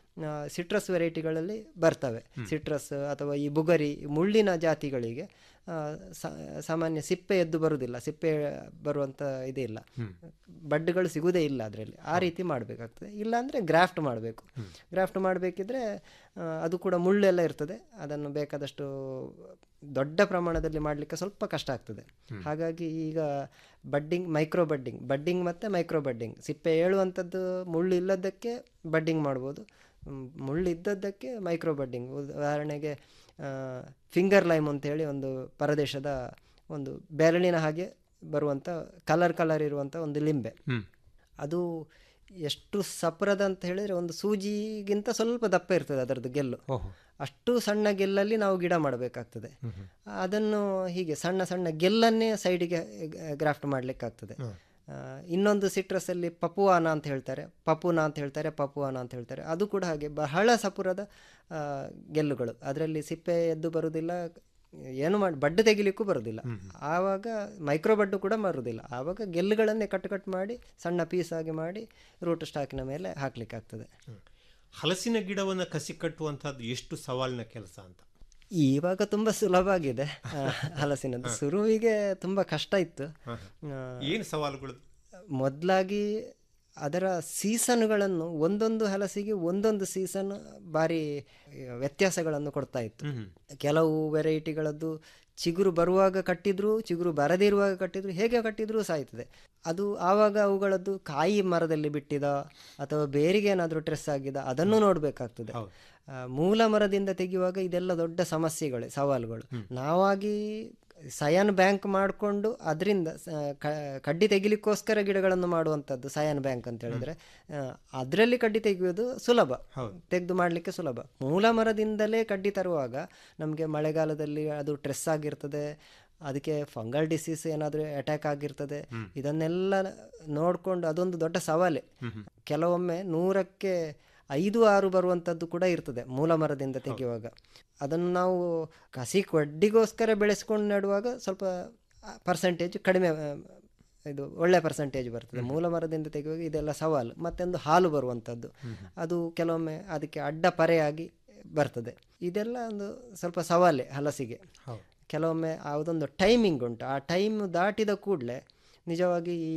ಸಿಟ್ರಸ್ ವೆರೈಟಿಗಳಲ್ಲಿ ಬರ್ತವೆ ಸಿಟ್ರಸ್ ಅಥವಾ ಈ ಬುಗರಿ ಮುಳ್ಳಿನ ಜಾತಿಗಳಿಗೆ ಆ, ಸಾ- ಸಾಮಾನ್ಯ ಸಿಪ್ಪೆ ಎದ್ದು ಬರುವುದಿಲ್ಲ ಸಿಪ್ಪೆ ಬರುವಂಥ ಇದೇ ಇಲ್ಲ ಬಡ್ಡುಗಳು ಸಿಗುವುದೇ ಇಲ್ಲ ಅದರಲ್ಲಿ ಆ ರೀತಿ ಮಾಡಬೇಕಾಗ್ತದೆ ಇಲ್ಲಾಂದರೆ ಗ್ರಾಫ್ಟ್ ಮಾಡಬೇಕು ಗ್ರಾಫ್ಟ್ ಮಾಡಬೇಕಿದ್ರೆ ಅದು ಕೂಡ ಮುಳ್ಳೆಲ್ಲ ಇರ್ತದೆ ಅದನ್ನು ಬೇಕಾದಷ್ಟು ದೊಡ್ಡ ಪ್ರಮಾಣದಲ್ಲಿ ಮಾಡಲಿಕ್ಕೆ ಸ್ವಲ್ಪ ಕಷ್ಟ ಆಗ್ತದೆ ಹಾಗಾಗಿ ಈಗ ಬಡ್ಡಿಂಗ್ ಮೈಕ್ರೋ ಬಡ್ಡಿಂಗ್ ಬಡ್ಡಿಂಗ್ ಮತ್ತು ಮೈಕ್ರೋ ಬಡ್ಡಿಂಗ್ ಸಿಪ್ಪೆ ಏಳುವಂಥದ್ದು ಮುಳ್ಳು ಇಲ್ಲದಕ್ಕೆ ಬಡ್ಡಿಂಗ್ ಮಾಡ್ಬೋದು ಮ್, ಮುಳ್ಳು ಇದ್ದದ್ದಕ್ಕೆ ಮೈಕ್ರೋ ಬಡ್ಡಿಂಗ್ ಉದಾಹರಣೆಗೆ ಫಿಂಗರ್ ಲೈಮ್ ಅಂತೇಳಿ ಒಂದು ಪರದೇಶದ ಒಂದು ಬೆರಳಿನ ಹಾಗೆ ಬರುವಂಥ ಕಲರ್ ಕಲರ್ ಇರುವಂಥ ಒಂದು ಲಿಂಬೆ ಅದು ಎಷ್ಟು ಸಪ್ರದ ಅಂತ ಹೇಳಿದರೆ ಒಂದು ಸೂಜಿಗಿಂತ ಸ್ವಲ್ಪ ದಪ್ಪ ಇರ್ತದೆ ಅದರದ್ದು ಗೆಲ್ಲು ಅಷ್ಟು ಸಣ್ಣ ಗೆಲ್ಲಲ್ಲಿ ನಾವು ಗಿಡ ಮಾಡಬೇಕಾಗ್ತದೆ ಅದನ್ನು ಹೀಗೆ ಸಣ್ಣ ಸಣ್ಣ ಗೆಲ್ಲನ್ನೇ ಸೈಡಿಗೆ ಗ್ರಾಫ್ಟ್ ಮಾಡಲಿಕ್ಕಾಗ್ತದೆ ಆ, ಇನ್ನೊಂದು ಸಿಟ್ರಸ್ಸಲ್ಲಿ ಪಪುವಾನ ಅಂತ ಹೇಳ್ತಾರೆ ಪಪುನ ಅಂತ ಹೇಳ್ತಾರೆ ಪಪುವಾನ ಅಂತ ಹೇಳ್ತಾರೆ ಅದು ಕೂಡ ಹಾಗೆ ಬಹಳ ಸಪುರದ ಆ, ಗೆಲ್ಲುಗಳು ಅದರಲ್ಲಿ ಸಿಪ್ಪೆ ಎದ್ದು ಬರುವುದಿಲ್ಲ ಏನು ಮಾಡಿ ಬಡ್ಡು ತೆಗಿಲಿಕ್ಕೂ ಬರುವುದಿಲ್ಲ ಆವಾಗ ಮೈಕ್ರೋ ಬಡ್ಡು ಕೂಡ ಬರುವುದಿಲ್ಲ ಆವಾಗ ಗೆಲ್ಲುಗಳನ್ನೇ ಕಟ್ ಕಟ್ ಮಾಡಿ ಸಣ್ಣ ಪೀಸ್ ಆಗಿ ಮಾಡಿ ರೂಟ್ ಸ್ಟಾಕಿನ ಮೇಲೆ ಹಾಕ್ಲಿಕ್ಕಾಗ್ತದೆ ಹಲಸಿನ ಗಿಡವನ್ನು ಕಸಿ ಕಟ್ಟುವಂತಹದ್ದು ಎಷ್ಟು ಸವಾಲಿನ ಕೆಲಸ ಅಂತ ಇವಾಗ ತುಂಬಾ ಸುಲಭ ಆಗಿದೆ ಆ, ಹಲಸಿನದ್ದು ಶುರುವಿಗೆ ತುಂಬಾ ಕಷ್ಟ ಇತ್ತು ಆ, ಏನು ಸವಾಲುಗಳು ಮೊದಲಾಗಿ ಅದರ ಸೀಸನ್ಗಳನ್ನು ಒಂದೊಂದು ಹಲಸಿಗೆ ಒಂದೊಂದು ಸೀಸನ್ ಭಾರಿ ವ್ಯತ್ಯಾಸಗಳನ್ನು ಕೊಡ್ತಾ ಇತ್ತು ಕೆಲವು ವೆರೈಟಿಗಳದ್ದು ಚಿಗುರು ಬರುವಾಗ ಕಟ್ಟಿದ್ರು ಚಿಗುರು ಬರದಿರುವಾಗ ಕಟ್ಟಿದ್ರು ಹೇಗೆ ಕಟ್ಟಿದ್ರು ಸಾಯ್ತದೆ ಅದು ಆವಾಗ ಅವುಗಳದ್ದು ಕಾಯಿ ಮರದಲ್ಲಿ ಬಿಟ್ಟಿದ ಅಥವಾ ಬೇರಿಗೆ ಏನಾದರೂ ಟ್ರೆಸ್ ಆಗಿದ ಅದನ್ನು ನೋಡಬೇಕಾಗ್ತದೆ ಆ, ಮೂಲ ಮರದಿಂದ ತೆಗೆಯುವಾಗ ಇದೆಲ್ಲ ದೊಡ್ಡ ಸಮಸ್ಯೆಗಳು ಸವಾಲುಗಳು ನಾವಾಗಿ ಸಯಾನ್ ಬ್ಯಾಂಕ್ ಮಾಡಿಕೊಂಡು ಅದರಿಂದ ಕಡ್ಡಿ ತೆಗಿಲಿಕ್ಕೋಸ್ಕರ ಗಿಡಗಳನ್ನು ಮಾಡುವಂಥದ್ದು ಸಯಾನ್ ಬ್ಯಾಂಕ್ ಅಂತ ಹೇಳಿದ್ರೆ ಅದರಲ್ಲಿ ಕಡ್ಡಿ ತೆಗೆಯುವುದು ಸುಲಭ ತೆಗೆದು ಮಾಡಲಿಕ್ಕೆ ಸುಲಭ ಮೂಲ ಮರದಿಂದಲೇ ಕಡ್ಡಿ ತರುವಾಗ ನಮಗೆ ಮಳೆಗಾಲದಲ್ಲಿ ಅದು ಟ್ರೆಸ್ ಆಗಿರ್ತದೆ ಅದಕ್ಕೆ ಫಂಗಲ್ ಡಿಸೀಸ್ ಏನಾದರೂ ಅಟ್ಯಾಕ್ ಆಗಿರ್ತದೆ ಇದನ್ನೆಲ್ಲ ನೋಡಿಕೊಂಡು ಅದೊಂದು ದೊಡ್ಡ ಸವಾಲೆ ಕೆಲವೊಮ್ಮೆ ನೂರಕ್ಕೆ ಐದು ಆರು ಬರುವಂಥದ್ದು ಕೂಡ ಇರ್ತದೆ ಮೂಲ ಮರದಿಂದ ತೆಗೆಯುವಾಗ ಅದನ್ನು ನಾವು ಕಸಿ ಕಡ್ಡಿಗೋಸ್ಕರ ಬೆಳೆಸ್ಕೊಂಡು ನೆಡುವಾಗ ಸ್ವಲ್ಪ ಪರ್ಸೆಂಟೇಜ್ ಕಡಿಮೆ ಆ, ಇದು ಒಳ್ಳೆ ಪರ್ಸೆಂಟೇಜ್ ಬರ್ತದೆ ಮೂಲ ಮರದಿಂದ ತೆಗೆಯುವಾಗ ಇದೆಲ್ಲ ಸವಾಲು ಮತ್ತೊಂದು ಹಾಲು ಬರುವಂಥದ್ದು ಅದು ಕೆಲವೊಮ್ಮೆ ಅದಕ್ಕೆ ಅಡ್ಡ ಪರೆಯಾಗಿ ಬರ್ತದೆ ಇದೆಲ್ಲ ಒಂದು ಸ್ವಲ್ಪ ಸವಾಲೆ ಹಲಸಿಗೆ ಕೆಲವೊಮ್ಮೆ ಯಾವುದೊಂದು ಟೈಮಿಂಗ್ ಉಂಟು ಆ ಟೈಮ್ ದಾಟಿದ ಕೂಡಲೇ ನಿಜವಾಗಿ ಈ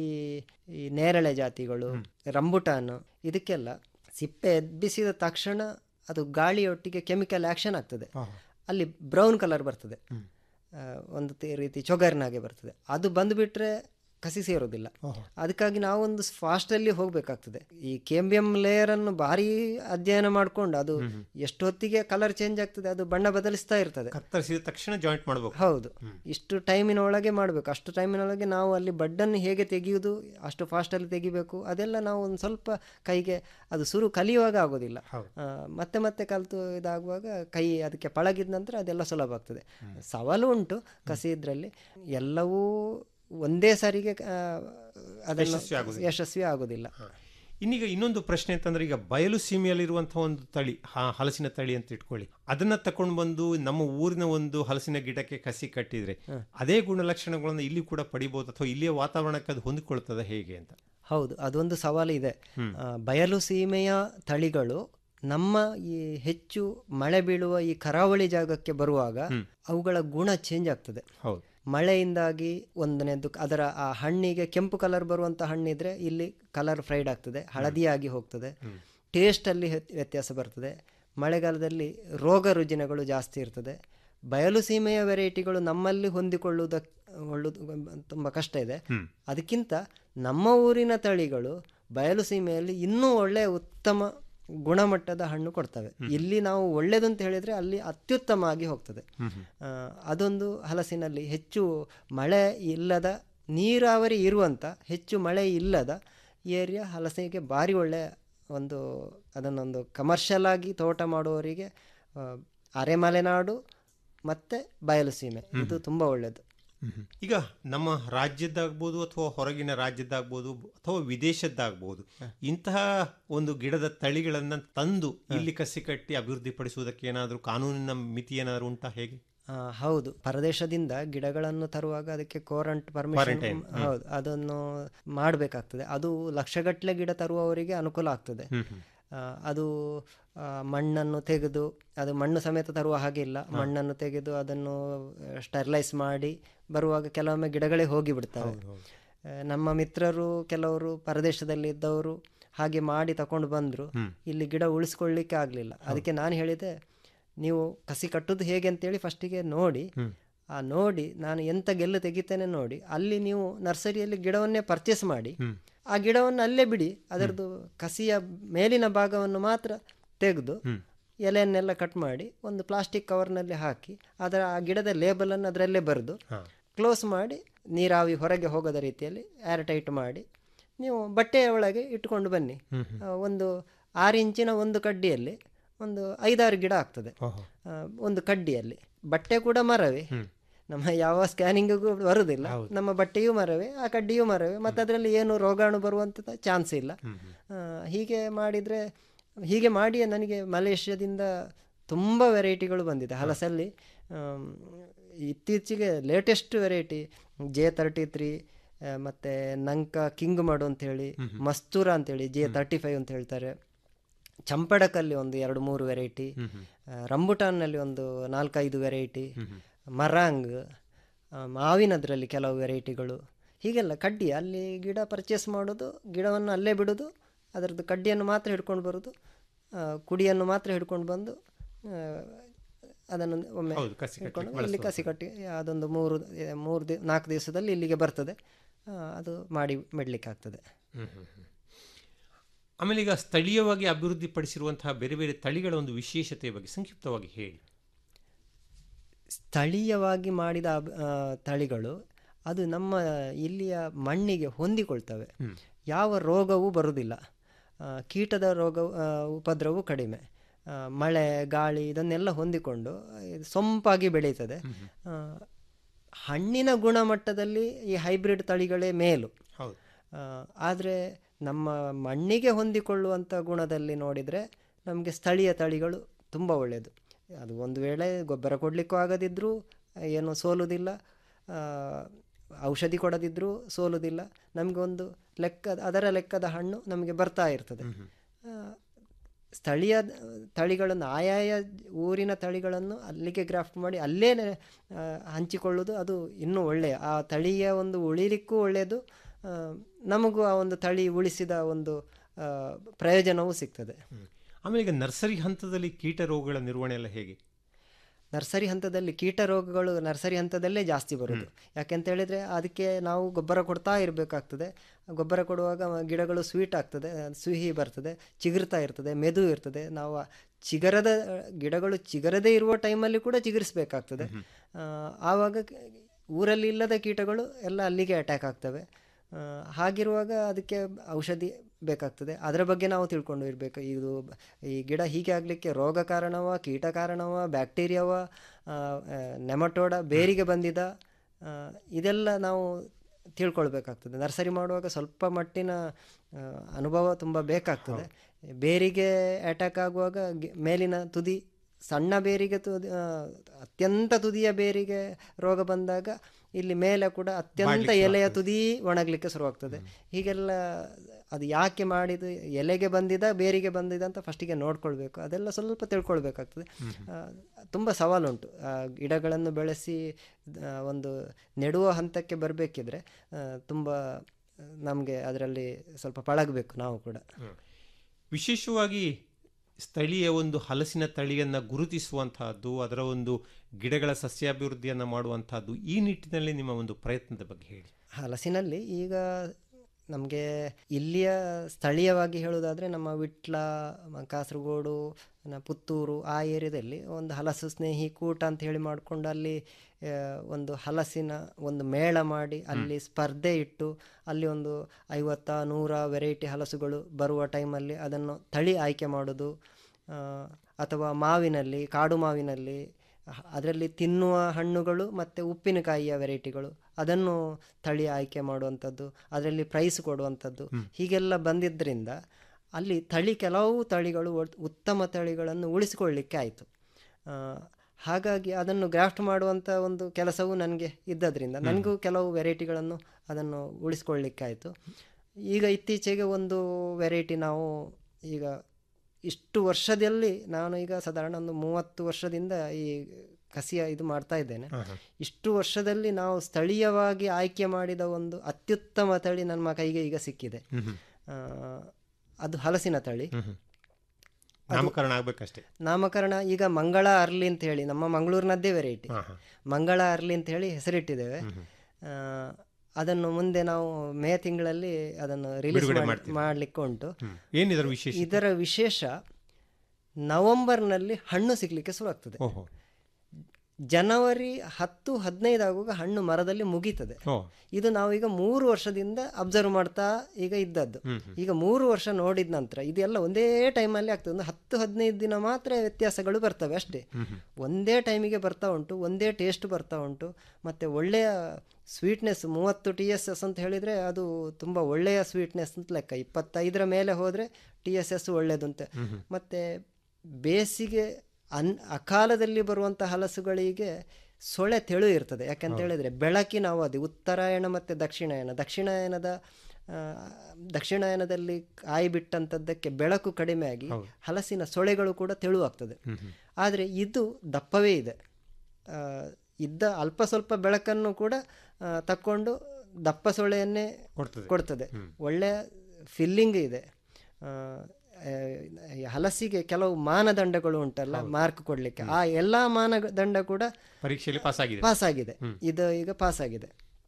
ಈ ನೇರಳೆ ಜಾತಿಗಳು ರಂಬುಟಾನ್ ಇದಕ್ಕೆಲ್ಲ ಸಿಪ್ಪೆ ಎಬ್ಬಿಸಿದ ತಕ್ಷಣ ಅದು ಗಾಳಿಯೊಟ್ಟಿಗೆ ಕೆಮಿಕಲ್ ಆ್ಯಕ್ಷನ್ ಆಗ್ತದೆ ಅಲ್ಲಿ ಬ್ರೌನ್ ಕಲರ್ ಬರ್ತದೆ ಆ, ಒಂದು ತಿ- ರೀತಿ ಚೊಗರಿನಾಗೆ ಬರ್ತದೆ ಅದು ಬಂದುಬಿಟ್ರೆ ಕಸಿ ಸೇರೋದಿಲ್ಲ ಅದಕ್ಕಾಗಿ ನಾವೊಂದು ಫಾಸ್ಟಲ್ಲಿ ಹೋಗಬೇಕಾಗ್ತದೆ ಈ ಕೆಂಬಿಯಂ ಲೇಯರನ್ನು ಭಾರಿ ಅಧ್ಯಯನ ಮಾಡಿಕೊಂಡು ಅದು ಎಷ್ಟೊತ್ತಿಗೆ ಕಲರ್ ಚೇಂಜ್ ಆಗ್ತದೆ ಅದು ಬಣ್ಣ ಬದಲಿಸ್ತಾ ಇರ್ತದೆ ಕತ್ತರಿಸಿದ ತಕ್ಷಣ ಜಾಯಿಂಟ್ ಮಾಡಬೇಕು ಹೌದು ಇಷ್ಟು ಟೈಮಿನ ಒಳಗೆ ಮಾಡಬೇಕು ಅಷ್ಟು ಟೈಮಿನೊಳಗೆ ನಾವು ಅಲ್ಲಿ ಬಡ್ಡನ್ನು ಹೇಗೆ ತೆಗೆಯುವುದು ಅಷ್ಟು ಫಾಸ್ಟಲ್ಲಿ ತೆಗಿಬೇಕು ಅದೆಲ್ಲ ನಾವು ಒಂದು ಸ್ವಲ್ಪ ಕೈಗೆ ಅದು ಸುರು ಕಲಿಯುವಾಗ ಆಗೋದಿಲ್ಲ ಆ, ಮತ್ತೆ ಮತ್ತೆ ಕಲಿತು ಇದಾಗುವಾಗ ಕೈ ಅದಕ್ಕೆ ಪಳಗಿದ ನಂತರ ಅದೆಲ್ಲ ಸುಲಭ ಆಗ್ತದೆ ಸವಾಲು ಉಂಟು ಕಸಿ ಇದರಲ್ಲಿ ಎಲ್ಲವೂ ಒಂದೇ ಸಾರಿಗೆ ಆ, ಅದನ್ನು ಯಶಸ್ವಿ ಆಗುದಿಲ್ಲ. ಯಶಸ್ವಿ ಆಗೋದಿಲ್ಲ ಇನ್ನೀಗ ಇನ್ನೊಂದು ಪ್ರಶ್ನೆ ಅಂತಂದ್ರೆ ಈಗ ಬಯಲು ಸೀಮೆಯಲ್ಲಿರುವಂತಹ ಒಂದು ತಳಿ ಹ- ಹಲಸಿನ ತಳಿ ಅಂತ ಇಟ್ಕೊಳ್ಳಿ ಅದನ್ನ ತಕೊಂಡು ಬಂದು ನಮ್ಮ ಊರಿನ ಒಂದು ಹಲಸಿನ ಗಿಡಕ್ಕೆ ಕಸಿ ಕಟ್ಟಿದ್ರೆ ಅದೇ ಗುಣಲಕ್ಷಣಗಳನ್ನು ಇಲ್ಲಿ ಕೂಡ ಪಡಿಬಹುದು ಅಥವಾ ಇಲ್ಲಿಯ ವಾತಾವರಣಕ್ಕೆ ಅದು ಹೊಂದಿಕೊಳ್ತದೆ ಹೇಗೆ ಅಂತ ಹೌದು ಅದೊಂದು ಸವಾಲು ಇದೆ ಆ, ಬಯಲು ಸೀಮೆಯ ತಳಿಗಳು ನಮ್ಮ ಈ ಹೆಚ್ಚು ಮಳೆ ಬೀಳುವ ಈ ಕರಾವಳಿ ಜಾಗಕ್ಕೆ ಬರುವಾಗ ಅವುಗಳ ಗುಣ ಚೇಂಜ್ ಆಗ್ತದೆ ಹೌದು ಮಳೆಯಿಂದಾಗಿ ಒಂದನೇದು ಅದರ ಆ ಹಣ್ಣಿಗೆ ಕೆಂಪು ಕಲರ್ ಬರುವಂಥ ಹಣ್ಣಿದ್ರೆ ಇಲ್ಲಿ ಕಲರ್ ಫ್ರೈಡ್ ಆಗ್ತದೆ ಹಳದಿಯಾಗಿ ಹೋಗ್ತದೆ ಟೇಸ್ಟಲ್ಲಿ ವ್ಯತ್ಯಾಸ ಬರ್ತದೆ ಮಳೆಗಾಲದಲ್ಲಿ ರೋಗ ರುಜಿನಗಳು ಜಾಸ್ತಿ ಇರ್ತದೆ ಬಯಲು ಸೀಮೆಯ ವೆರೈಟಿಗಳು ನಮ್ಮಲ್ಲಿ ಹೊಂದಿಕೊಳ್ಳುವುದಕ್ಕೆ ತುಂಬ ಕಷ್ಟ ಇದೆ ಅದಕ್ಕಿಂತ ನಮ್ಮ ಊರಿನ ತಳಿಗಳು ಬಯಲು ಸೀಮೆಯಲ್ಲಿ ಇನ್ನೂ ಒಳ್ಳೆಯ ಉತ್ತಮ ಗುಣಮಟ್ಟದ ಹಣ್ಣು ಕೊಡ್ತವೆ ಇಲ್ಲಿ ನಾವು ಒಳ್ಳೇದಂತ ಹೇಳಿದ್ರೆ ಅಲ್ಲಿ ಅತ್ಯುತ್ತಮ ಆಗಿ ಹೋಗ್ತದೆ ಆ, ಅದೊಂದು ಹಲಸಿನಲ್ಲಿ ಹೆಚ್ಚು ಮಳೆ ಇಲ್ಲದ ನೀರಾವರಿ ಇರುವಂಥ ಹೆಚ್ಚು ಮಳೆ ಇಲ್ಲದ ಏರಿಯಾ ಹಲಸಿಗೆ ಭಾರಿ ಒಳ್ಳೆಯ ಒಂದು ಅದನ್ನೊಂದು ಕಮರ್ಷಿಯಲ್ ಆಗಿ ತೋಟ ಮಾಡುವವರಿಗೆ ಆ, ಅರೆಮಲೆನಾಡು ಮತ್ತು ಬಯಲು ಸೀಮೆ ಇದು ತುಂಬ ಒಳ್ಳೆಯದು ಈಗ ನಮ್ಮ ರಾಜ್ಯದ್ದಾಗ್ಬೋದು ಅಥವಾ ಹೊರಗಿನ ರಾಜ್ಯದ್ದಾಗ್ಬೋದು ಅಥವಾ ವಿದೇಶದ್ದಾಗ್ಬೋದು ಇಂತಹ ಒಂದು ಗಿಡದ ತಳಿಗಳನ್ನ ತಂದು ಇಲ್ಲಿ ಕಸಿ ಕಟ್ಟಿ ಅಭಿವೃದ್ಧಿಪಡಿಸುವುದಕ್ಕೆ ಏನಾದರೂ ಕಾನೂನಿನ ಮಿತಿ ಏನಾದರೂ ಉಂಟಾ ಹೇಗೆ ಆ, ಹೌದು ಪರದೇಶದಿಂದ ಗಿಡಗಳನ್ನು ತರುವಾಗ ಅದಕ್ಕೆ ಕೋರಂಟ್ ಪರ್ಮಿಷನ್ Quarantine, ಹ್ಮ್. ಹೌದು ಅದನ್ನು ಮಾಡಬೇಕಾಗ್ತದೆ ಅದು ಲಕ್ಷಗಟ್ಟಲೆ ಗಿಡ ತರುವವರಿಗೆ ಅನುಕೂಲ ಆಗ್ತದೆ ಆ, ಅದು ಆ, ಮಣ್ಣನ್ನು ತೆಗೆದು ಅದು ಮಣ್ಣು ಸಮೇತ ತರುವ ಹಾಗೆ ಇಲ್ಲ ಮಣ್ಣನ್ನು ತೆಗೆದು ಅದನ್ನು ಸ್ಟೆರ್ಲೈಸ್ ಮಾಡಿ ಬರುವಾಗ ಕೆಲವೊಮ್ಮೆ ಗಿಡಗಳೇ ಹೋಗಿ ಬಿಡ್ತವೆ ಆ, ನಮ್ಮ ಮಿತ್ರರು ಕೆಲವರು ಪರದೇಶದಲ್ಲಿ ಇದ್ದವರು ಹಾಗೆ ಮಾಡಿ ತಕೊಂಡು ಬಂದರು ಇಲ್ಲಿ ಗಿಡ ಉಳಿಸ್ಕೊಳ್ಳಿಕ್ಕೆ ಆಗಲಿಲ್ಲ ಅದಕ್ಕೆ ನಾನು ಹೇಳಿದೆ ನೀವು ಕಸಿ ಕಟ್ಟುದು ಹೇಗೆ ಅಂತೇಳಿ ಫಸ್ಟಿಗೆ ನೋಡಿ ಆ ನೋಡಿ ನಾನು ಎಂತ ಗೆಲ್ಲು ತೆಗಿತೇನೆ ನೋಡಿ ಅಲ್ಲಿ ನೀವು ನರ್ಸರಿಯಲ್ಲಿ ಗಿಡವನ್ನೇ ಪರ್ಚೇಸ್ ಮಾಡಿ ಆ ಗಿಡವನ್ನು ಅಲ್ಲೇ ಬಿಡಿ ಅದರದ್ದು ಕಸಿಯ ಮೇಲಿನ ಭಾಗವನ್ನು ಮಾತ್ರ ತೆಗೆದು ಎಲೆಯನ್ನೆಲ್ಲ ಕಟ್ ಮಾಡಿ ಒಂದು ಪ್ಲಾಸ್ಟಿಕ್ ಕವರ್ನಲ್ಲಿ ಹಾಕಿ ಅದರ ಆ ಗಿಡದ ಲೇಬಲನ್ನು ಅದರಲ್ಲೇ ಬರೆದು ಕ್ಲೋಸ್ ಮಾಡಿ ನೀರಾವಿ ಹೊರಗೆ ಹೋಗದ ರೀತಿಯಲ್ಲಿ ಏರ್ ಟೈಟ್ ಮಾಡಿ ನೀವು ಬಟ್ಟೆಯ ಒಳಗೆ ಇಟ್ಟುಕೊಂಡು ಬನ್ನಿ ಆ, ಒಂದು ಆರು ಇಂಚಿನ ಒಂದು ಕಡ್ಡಿಯಲ್ಲಿ ಒಂದು ಐದಾರು ಗಿಡ ಆಗ್ತದೆ ಆ, ಒಂದು ಕಡ್ಡಿಯಲ್ಲಿ ಬಟ್ಟೆ ಕೂಡ ಮರವೇ ನಮ್ಮ ಯಾವ ಸ್ಕ್ಯಾನಿಂಗಿಗೂ ಬರುವುದಿಲ್ಲ ನಮ್ಮ ಬಟ್ಟೆಯೂ ಮರವೇ ಆ ಕಡ್ಡಿಯೂ ಮರವೇ ಮತ್ತು ಅದರಲ್ಲಿ ಏನು ರೋಗಾಣು ಬರುವಂಥ ಚಾನ್ಸ್ ಇಲ್ಲ ಆ, ಹೀಗೆ ಮಾಡಿದರೆ ಹೀಗೆ ಮಾಡಿ ನನಗೆ ಮಲೇಷ್ಯಾದಿಂದ ತುಂಬ ವೆರೈಟಿಗಳು ಬಂದಿದೆ ಹಲಸಲ್ಲಿ ಆಮ್, ಇತ್ತೀಚೆಗೆ latest variety J thirty three ಮತ್ತು ನಂಕ ಕಿಂಗ್ ಮಾಡು ಅಂತೇಳಿ ಮಸ್ತೂರ ಅಂತೇಳಿ ಜೆ ತರ್ಟಿ ಫೈವ್ ಅಂತ ಹೇಳ್ತಾರೆ ಚಂಪಡಕಲ್ಲಿ ಒಂದು ಎರಡು ಮೂರು ವೆರೈಟಿ ರಂಬುಟಾನ್ನಲ್ಲಿ ಒಂದು ನಾಲ್ಕೈದು ವೆರೈಟಿ ಮರಾಂಗ್ ಆ, ಮಾವಿನದ್ರಲ್ಲಿ ಕೆಲವು ವೆರೈಟಿಗಳು ಹೀಗೆಲ್ಲ ಕಡ್ಡಿ ಅಲ್ಲಿ ಗಿಡ ಪರ್ಚೇಸ್ ಮಾಡೋದು ಗಿಡವನ್ನು ಅಲ್ಲೇ ಬಿಡೋದು ಅದರದ್ದು ಕಡ್ಡಿಯನ್ನು ಮಾತ್ರ ಹಿಡ್ಕೊಂಡು ಬರೋದು ಆ, ಕುಡಿಯನ್ನು ಮಾತ್ರ ಹಿಡ್ಕೊಂಡು ಬಂದು ಆ, ಅದನ್ನು ಒಮ್ಮೆ ಹೌದು, ಕಸಿ ಕಟ್ಟಿ ಹಿಡ್ಕೊಂಡು ಇಲ್ಲಿ ಬಳಸುವಂಥದ್ದು. ಕಸಿ ಕಟ್ಟಿ ಅದೊಂದು ಮೂರು ಮೂರು ದಿ ನಾಲ್ಕು ದಿವಸದಲ್ಲಿ ಇಲ್ಲಿಗೆ ಬರ್ತದೆ ಆ, ಅದು ಮಾಡಿ ಬಿಡಲಿಕ್ಕೆ ಆಗ್ತದೆ ಹ್ಮ್, ಹ್ಮ್, ಹ್ಮ್. ಆಮೇಲೆ ಈಗ ಸ್ಥಳೀಯವಾಗಿ ಅಭಿವೃದ್ಧಿಪಡಿಸಿರುವಂತಹ ಬೇರೆ ಬೇರೆ ತಳಿಗಳ ಒಂದು ವಿಶೇಷತೆಯ ಬಗ್ಗೆ ಸಂಕ್ಷಿಪ್ತವಾಗಿ ಹೇಳಿ ಸ್ಥಳೀಯವಾಗಿ ಮಾಡಿದ ಅಬ್- ಆ, ತಳಿಗಳು ಅದು ನಮ್ಮ ಇಲ್ಲಿಯ ಮಣ್ಣಿಗೆ ಹೊಂದಿಕೊಳ್ತವೆ ಯಾವ ರೋಗವೂ ಬರುವುದಿಲ್ಲ ಆ, ಕೀಟದ ರೋಗ ಆ, ಉಪದ್ರವವು ಕಡಿಮೆ ಆ, ಮಳೆ ಗಾಳಿ ಇದನ್ನೆಲ್ಲ ಹೊಂದಿಕೊಂಡು ಇದು ಸೊಂಪಾಗಿ ಬೆಳೀತದೆ ಆ, ಹಣ್ಣಿನ ಗುಣಮಟ್ಟದಲ್ಲಿ ಈ ಹೈಬ್ರಿಡ್ ತಳಿಗಳೇ ಮೇಲು ಹೌದು ಆದರೆ ನಮ್ಮ ಮಣ್ಣಿಗೆ ಹೊಂದಿಕೊಳ್ಳುವಂಥ ಗುಣದಲ್ಲಿ ನೋಡಿದರೆ ನಮಗೆ ಸ್ಥಳೀಯ ತಳಿಗಳು ತುಂಬ ಒಳ್ಳೆಯದು ಅದು ಒಂದು ವೇಳೆ ಗೊಬ್ಬರ ಕೊಡಲಿಕ್ಕೂ ಆಗದಿದ್ದರೂ ಏನು ಸೋಲುವುದಿಲ್ಲ ಆ, ಔಷಧಿ ಕೊಡದಿದ್ದರೂ ಸೋಲುವುದಿಲ್ಲ ನಮಗೆ ಒಂದು ಲೆಕ್ಕ ಅದರ ಲೆಕ್ಕದ ಹಣ್ಣು ನಮಗೆ ಬರ್ತಾ ಇರ್ತದೆ ಆ, ಸ್ಥಳೀಯ ತಳಿಗಳನ್ನು ಆಯಾಯ ಊರಿನ ತಳಿಗಳನ್ನು ಅಲ್ಲಿಗೆ ಗ್ರಾಫ್ಟ್ ಮಾಡಿ ಅಲ್ಲೇ ಆ, ಹಂಚಿಕೊಳ್ಳೋದು ಅದು ಇನ್ನೂ ಒಳ್ಳೆಯ ಆ ತಳಿಯ ಒಂದು ಉಳಿಲಿಕ್ಕೂ ಒಳ್ಳೆಯದು ಆ, ನಮಗೂ ಆ ಒಂದು ತಳಿ ಉಳಿಸಿದ ಒಂದು ಆ, ಪ್ರಯೋಜನವೂ ಸಿಗ್ತದೆ ಆಮೇಲೆ ಈಗ ನರ್ಸರಿ ಹಂತದಲ್ಲಿ ಕೀಟ ರೋಗಗಳ ನಿರ್ವಹಣೆ ಎಲ್ಲ ಹೇಗೆ ನರ್ಸರಿ ಹಂತದಲ್ಲಿ ಕೀಟ ರೋಗಗಳು ನರ್ಸರಿ ಹಂತದಲ್ಲೇ ಜಾಸ್ತಿ ಬರೋದು ಯಾಕೆಂತ ಹೇಳಿದ್ರೆ ಅದಕ್ಕೆ ನಾವು ಗೊಬ್ಬರ ಕೊಡ್ತಾ ಇರಬೇಕಾಗ್ತದೆ ಗೊಬ್ಬರ ಕೊಡುವಾಗ ಗಿಡಗಳು ಸ್ವೀಟ್ ಆಗ್ತದೆ ಸಿಹಿ ಬರ್ತದೆ ಚಿಗುರ್ತಾ ಇರ್ತದೆ ಮೆದು ಇರ್ತದೆ ನಾವು ಆ ಚಿಗರದ ಗಿಡಗಳು ಚಿಗರದೇ ಇರುವ ಟೈಮಲ್ಲಿ ಕೂಡ ಚಿಗುರಿಸ್ಬೇಕಾಗ್ತದೆ ಆ, ಆವಾಗ ಕ- ಊರಲ್ಲಿ ಇಲ್ಲದ ಕೀಟಗಳು ಎಲ್ಲ ಅಲ್ಲಿಗೆ ಅಟ್ಯಾಕ್ ಆಗ್ತವೆ ಆ, ಹಾಗಿರುವಾಗ ಅದಕ್ಕೆ ಔಷಧಿ ಬೇಕಾಗ್ತದೆ ಅದರ ಬಗ್ಗೆ ನಾವು ತಿಳ್ಕೊಂಡು ಇರಬೇಕು ಇದು ಬ- ಈ ಗಿಡ ಹೀಗೆ ಆಗಲಿಕ್ಕೆ ರೋಗ ಕಾರಣವ ಕೀಟ ಕಾರಣವ ಬ್ಯಾಕ್ಟೀರಿಯಾವ ನೆಮಟೋಡ ಬೇರಿಗೆ ಬಂದಿದ ಆ, ಇದೆಲ್ಲ ನಾವು ತಿಳ್ಕೊಳ್ಬೇಕಾಗ್ತದೆ ನರ್ಸರಿ ಮಾಡುವಾಗ ಸ್ವಲ್ಪ ಮಟ್ಟಿನ ಆ, ಅನುಭವ ತುಂಬ ಬೇಕಾಗ್ತದೆ ಬೇರಿಗೆ ಅಟ್ಯಾಕ್ ಆಗುವಾಗ ಗಿ- ಮೇಲಿನ ತುದಿ ಸಣ್ಣ ಬೇರಿಗೆ ತುದಿ ಆ, ಅತ್ಯಂತ ತುದಿಯ ಬೇರಿಗೆ ರೋಗ ಬಂದಾಗ ಇಲ್ಲಿ ಮೇಲೆ ಕೂಡ ಅತ್ಯಂತ ಬಾಡ್ಲಿಕ್ಕೆ ಎಲೆಯ ಶುರು ತುದಿ ಒಣಗಲಿಕ್ಕೆ ಶುರುವಾಗ್ತದೆ ಹೀಗೆಲ್ಲ ಅದು ಯಾಕೆ ಮಾಡಿದ್ದು ಎಲೆಗೆ ಬಂದಿದ ಬೇರಿಗೆ ಬಂದಿದ ಅಂತ ಫಸ್ಟಿಗೆ ನೋಡ್ಕೊಳ್ಬೇಕು ಅದೆಲ್ಲ ಸ್ವಲ್ಪ ತಿಳ್ಕೊಳ್ಬೇಕಾಗ್ತದೆ ಆ, ತುಂಬ ಸವಾಲುಂಟು ಆ, ಗಿಡಗಳನ್ನು ಬೆಳೆಸಿ ಆ, ಒಂದು ನೆಡುವ ಹಂತಕ್ಕೆ ಬರಬೇಕಿದ್ರೆ ತುಂಬ ನಮಗೆ ಅದರಲ್ಲಿ ಸ್ವಲ್ಪ ಪಳಗಬೇಕು ನಾವು ಕೂಡ ವಿಶೇಷವಾಗಿ ಸ್ಥಳೀಯ ಒಂದು ಹಲಸಿನ ತಳಿಯನ್ನು ಗುರುತಿಸುವಂತಹದ್ದು ಅದರ ಒಂದು ಗಿಡಗಳ ಸಸ್ಯಾಭಿವೃದ್ಧಿಯನ್ನು ಮಾಡುವಂತಹದ್ದು ಈ ನಿಟ್ಟಿನಲ್ಲಿ ನಿಮ್ಮ ಒಂದು ಪ್ರಯತ್ನದ ಬಗ್ಗೆ ಹೇಳಿ ಹಲಸಿನಲ್ಲಿ ಈಗ ನಮಗೆ ಇಲ್ಲಿಯ ಸ್ಥಳೀಯವಾಗಿ ಹೇಳುವುದಾದರೆ ನಮ್ಮ ವಿಟ್ಲ ಮ- ಕಾಸರಗೋಡು ನ- ಪುತ್ತೂರು ಆ ಏರಿಯಾದಲ್ಲಿ ಒಂದು ಹಲಸು ಸ್ನೇಹಿ ಕೂಟ ಅಂತ ಹೇಳಿ ಮಾಡಿಕೊಂಡು ಅಲ್ಲಿ ಆ, ಒಂದು ಹಲಸಿನ ಒಂದು ಮೇಳ ಮಾಡಿ ಅಲ್ಲಿ ಸ್ಪರ್ಧೆ ಇಟ್ಟು ಅಲ್ಲಿ ಒಂದು ಐವತ್ತ ನೂರ ವೆರೈಟಿ ಹಲಸುಗಳು ಬರುವ ಟೈಮಲ್ಲಿ ಅದನ್ನು ತಳಿ ಆಯ್ಕೆ ಮಾಡೋದು ಆ, ಅಥವಾ ಮಾವಿನಲ್ಲಿ ಕಾಡು ಮಾವಿನಲ್ಲಿ ಅದರಲ್ಲಿ ತಿನ್ನುವ ಹಣ್ಣುಗಳು ಮತ್ತು ಉಪ್ಪಿನಕಾಯಿಯ ವೆರೈಟಿಗಳು ಅದನ್ನು ತಳಿ ಆಯ್ಕೆ ಮಾಡುವಂಥದ್ದು ಅದರಲ್ಲಿ ಪ್ರೈಸ್ ಕೊಡುವಂಥದ್ದು ಹೀಗೆಲ್ಲ ಬಂದಿದ್ದರಿಂದ ಅಲ್ಲಿ ತಳಿ ಕೆಲವು ತಳಿಗಳು ಒಟ್- ಉತ್ತಮ ತಳಿಗಳನ್ನು ಉಳಿಸಿಕೊಳ್ಳಿಕ್ಕೆ ಆಯಿತು ಹಾಗಾಗಿ ಅದನ್ನು ಗ್ರಾಫ್ಟ್ ಮಾಡುವಂಥ ಒಂದು ಕೆಲಸವೂ ನನಗೆ ಇದ್ದದ್ರಿಂದ ನನಗೂ ಕೆಲವು ವೆರೈಟಿಗಳನ್ನು ಅದನ್ನು ಉಳಿಸ್ಕೊಳ್ಳಿಕ್ಕಾಯಿತು ಈಗ ಇತ್ತೀಚೆಗೆ ಒಂದು ವೆರೈಟಿ ನಾವು ಈಗ ಇಷ್ಟು ವರ್ಷದಲ್ಲಿ ನಾನು ಈಗ ಸಾಧಾರಣ ಒಂದು ಮೂವತ್ತು ವರ್ಷದಿಂದ ಈ ಕಸಿಯ ಇದು ಮಾಡ್ತಾ ಇದ್ದೇನೆ ಇಷ್ಟು ವರ್ಷದಲ್ಲಿ ನಾವು ಸ್ಥಳೀಯವಾಗಿ ಆಯ್ಕೆ ಮಾಡಿದ ಒಂದು ಅತ್ಯುತ್ತಮ ತಳಿ ನಮ್ಮ ಕೈಗೆ ಈಗ ಸಿಕ್ಕಿದೆ ಆ, ಅದು ಹಲಸಿನ ತಳಿ ಅದು- ನಾಮಕರಣ ಆಗ್ಬೇಕಷ್ಟೇ ನಾಮಕರಣ ಈಗ ಮಂಗಳ ಅರ್ಲಿ ಅಂತ ಹೇಳಿ ನಮ್ಮ ಮಂಗಳೂರಿನದ್ದೇ ವೆರೈಟಿ ಮಂಗಳ ಅರ್ಲಿ ಅಂತ ಹೇಳಿ ಹೆಸರಿಟ್ಟಿದ್ದೇವೆ ಆ, ಅದನ್ನು ಮುಂದೆ ನಾವು ಮೇ ತಿಂಗಳಲ್ಲಿ ಅದನ್ನು ರಿಲೀಸ್ ಬಿಡುಗಡೆ ಮಾಡ್ತೀವಿ. ಮಾಡಲಿಕ್ಕೆ ಉಂಟು ಹ್ಮ್. ಏನಿದರ ವಿಶೇಷ? ಇದರ ವಿಶೇಷ ನವೆಂಬರ್ನಲ್ಲಿ ಹಣ್ಣು ಸಿಗ್ಲಿಕ್ಕೆ ಶುರು ಆಗ್ತದೆ ಓಹೋ ಜನವರಿ ಹತ್ತು ಹದಿನೈದು ಆಗುವಾಗ ಹಣ್ಣು ಮರದಲ್ಲಿ ಮುಗೀತದೆ ಓ. ಇದು ನಾವು ಈಗ ಮೂರು ವರ್ಷದಿಂದ ಅಬ್ಸರ್ವ್ ಮಾಡ್ತಾ ಈಗ ಇದ್ದದ್ದು ಹ್ಮ್, ಹ್ಮ್. ಈಗ ಮೂರು ವರ್ಷ ನೋಡಿದ ನಂತರ ಇದೆಲ್ಲ ಒಂದೇ ಟೈಮಲ್ಲಿ ಆಗ್ತದೆ ಒಂದು ಹತ್ತು ಹದಿನೈದು ದಿನ ಮಾತ್ರ ವ್ಯತ್ಯಾಸಗಳು ಬರ್ತವೆ ಅಷ್ಟೇ ಒಂದೇ ಟೈಮಿಗೆ ಬರ್ತಾ ಉಂಟು ಒಂದೇ ಟೇಸ್ಟ್ ಬರ್ತಾ ಉಂಟು ಮತ್ತು ಒಳ್ಳೆಯ ಸ್ವೀಟ್ನೆಸ್ ಮೂವತ್ತು ಟಿ ಎಸ್ ಎಸ್ ಅಂತ ಹೇಳಿದರೆ ಅದು ತುಂಬ ಒಳ್ಳೆಯ ಸ್ವೀಟ್ನೆಸ್ ಅಂತ ಲೆಕ್ಕ ಇಪ್ಪತ್ತೈದರ ಮೇಲೆ ಹೋದರೆ ಟಿ ಎಸ್ ಎಸ್ ಒಳ್ಳೆಯದು ಅಂತ ಮತ್ತು ಬೇಸಿಗೆ ಅನ್ ಅಕಾಲದಲ್ಲಿ ಬರುವಂಥ ಹಲಸುಗಳಿಗೆ ಸೊಳೆ ತೆಳು ಇರ್ತದೆ ಯಾಕಂತ ಹೇಳಿದ್ರೆ ಬೆಳಕಿನ ಅವಧಿ ಉತ್ತರಾಯಣ ಮತ್ತು ದಕ್ಷಿಣಾಯನ ದಕ್ಷಿಣಾಯನದ ಆ, ದಕ್ಷಿಣಾಯನದಲ್ಲಿ ಕಾಯಿ ಬಿಟ್ಟಂಥದ್ದಕ್ಕೆ ಬೆಳಕು ಕಡಿಮೆ ಆಗಿ ಹಲಸಿನ ಸೊಳೆಗಳು ಕೂಡ ತೆಳುವಾಗ್ತದೆ ಆದರೆ ಇದು ದಪ್ಪವೇ ಇದೆ ಆ, ಇದ್ದ ಅಲ್ಪ ಸ್ವಲ್ಪ ಬೆಳಕನ್ನು ಕೂಡ ಆ, ತಕ್ಕೊಂಡು ದಪ್ಪ ಸೊಳೆಯನ್ನೇ ಕೊಡ್ತದೆ. ಕೊಡ್ತದೆ ಒಳ್ಳೆಯ ಫಿಲ್ಲಿಂಗ್ ಇದೆ ಆ, ಆ, ಈ ಹಲಸಿಗೆ ಕೆಲವು ಮಾನದಂಡಗಳು ಉಂಟಲ್ಲ ಮಾರ್ಕ್ ಕೊಡ್ಲಿಕ್ಕೆ ಆ ಎಲ್ಲಾ ಮಾನದಂಡ ಕೂಡ ಪರೀಕ್ಷೆಯಲ್ಲಿ ಪಾಸ್ ಆಗಿದೆ ಪಾಸ್ ಆಗಿದೆ ಇದು ಈಗ ಪಾಸ್ ಆಗಿದೆ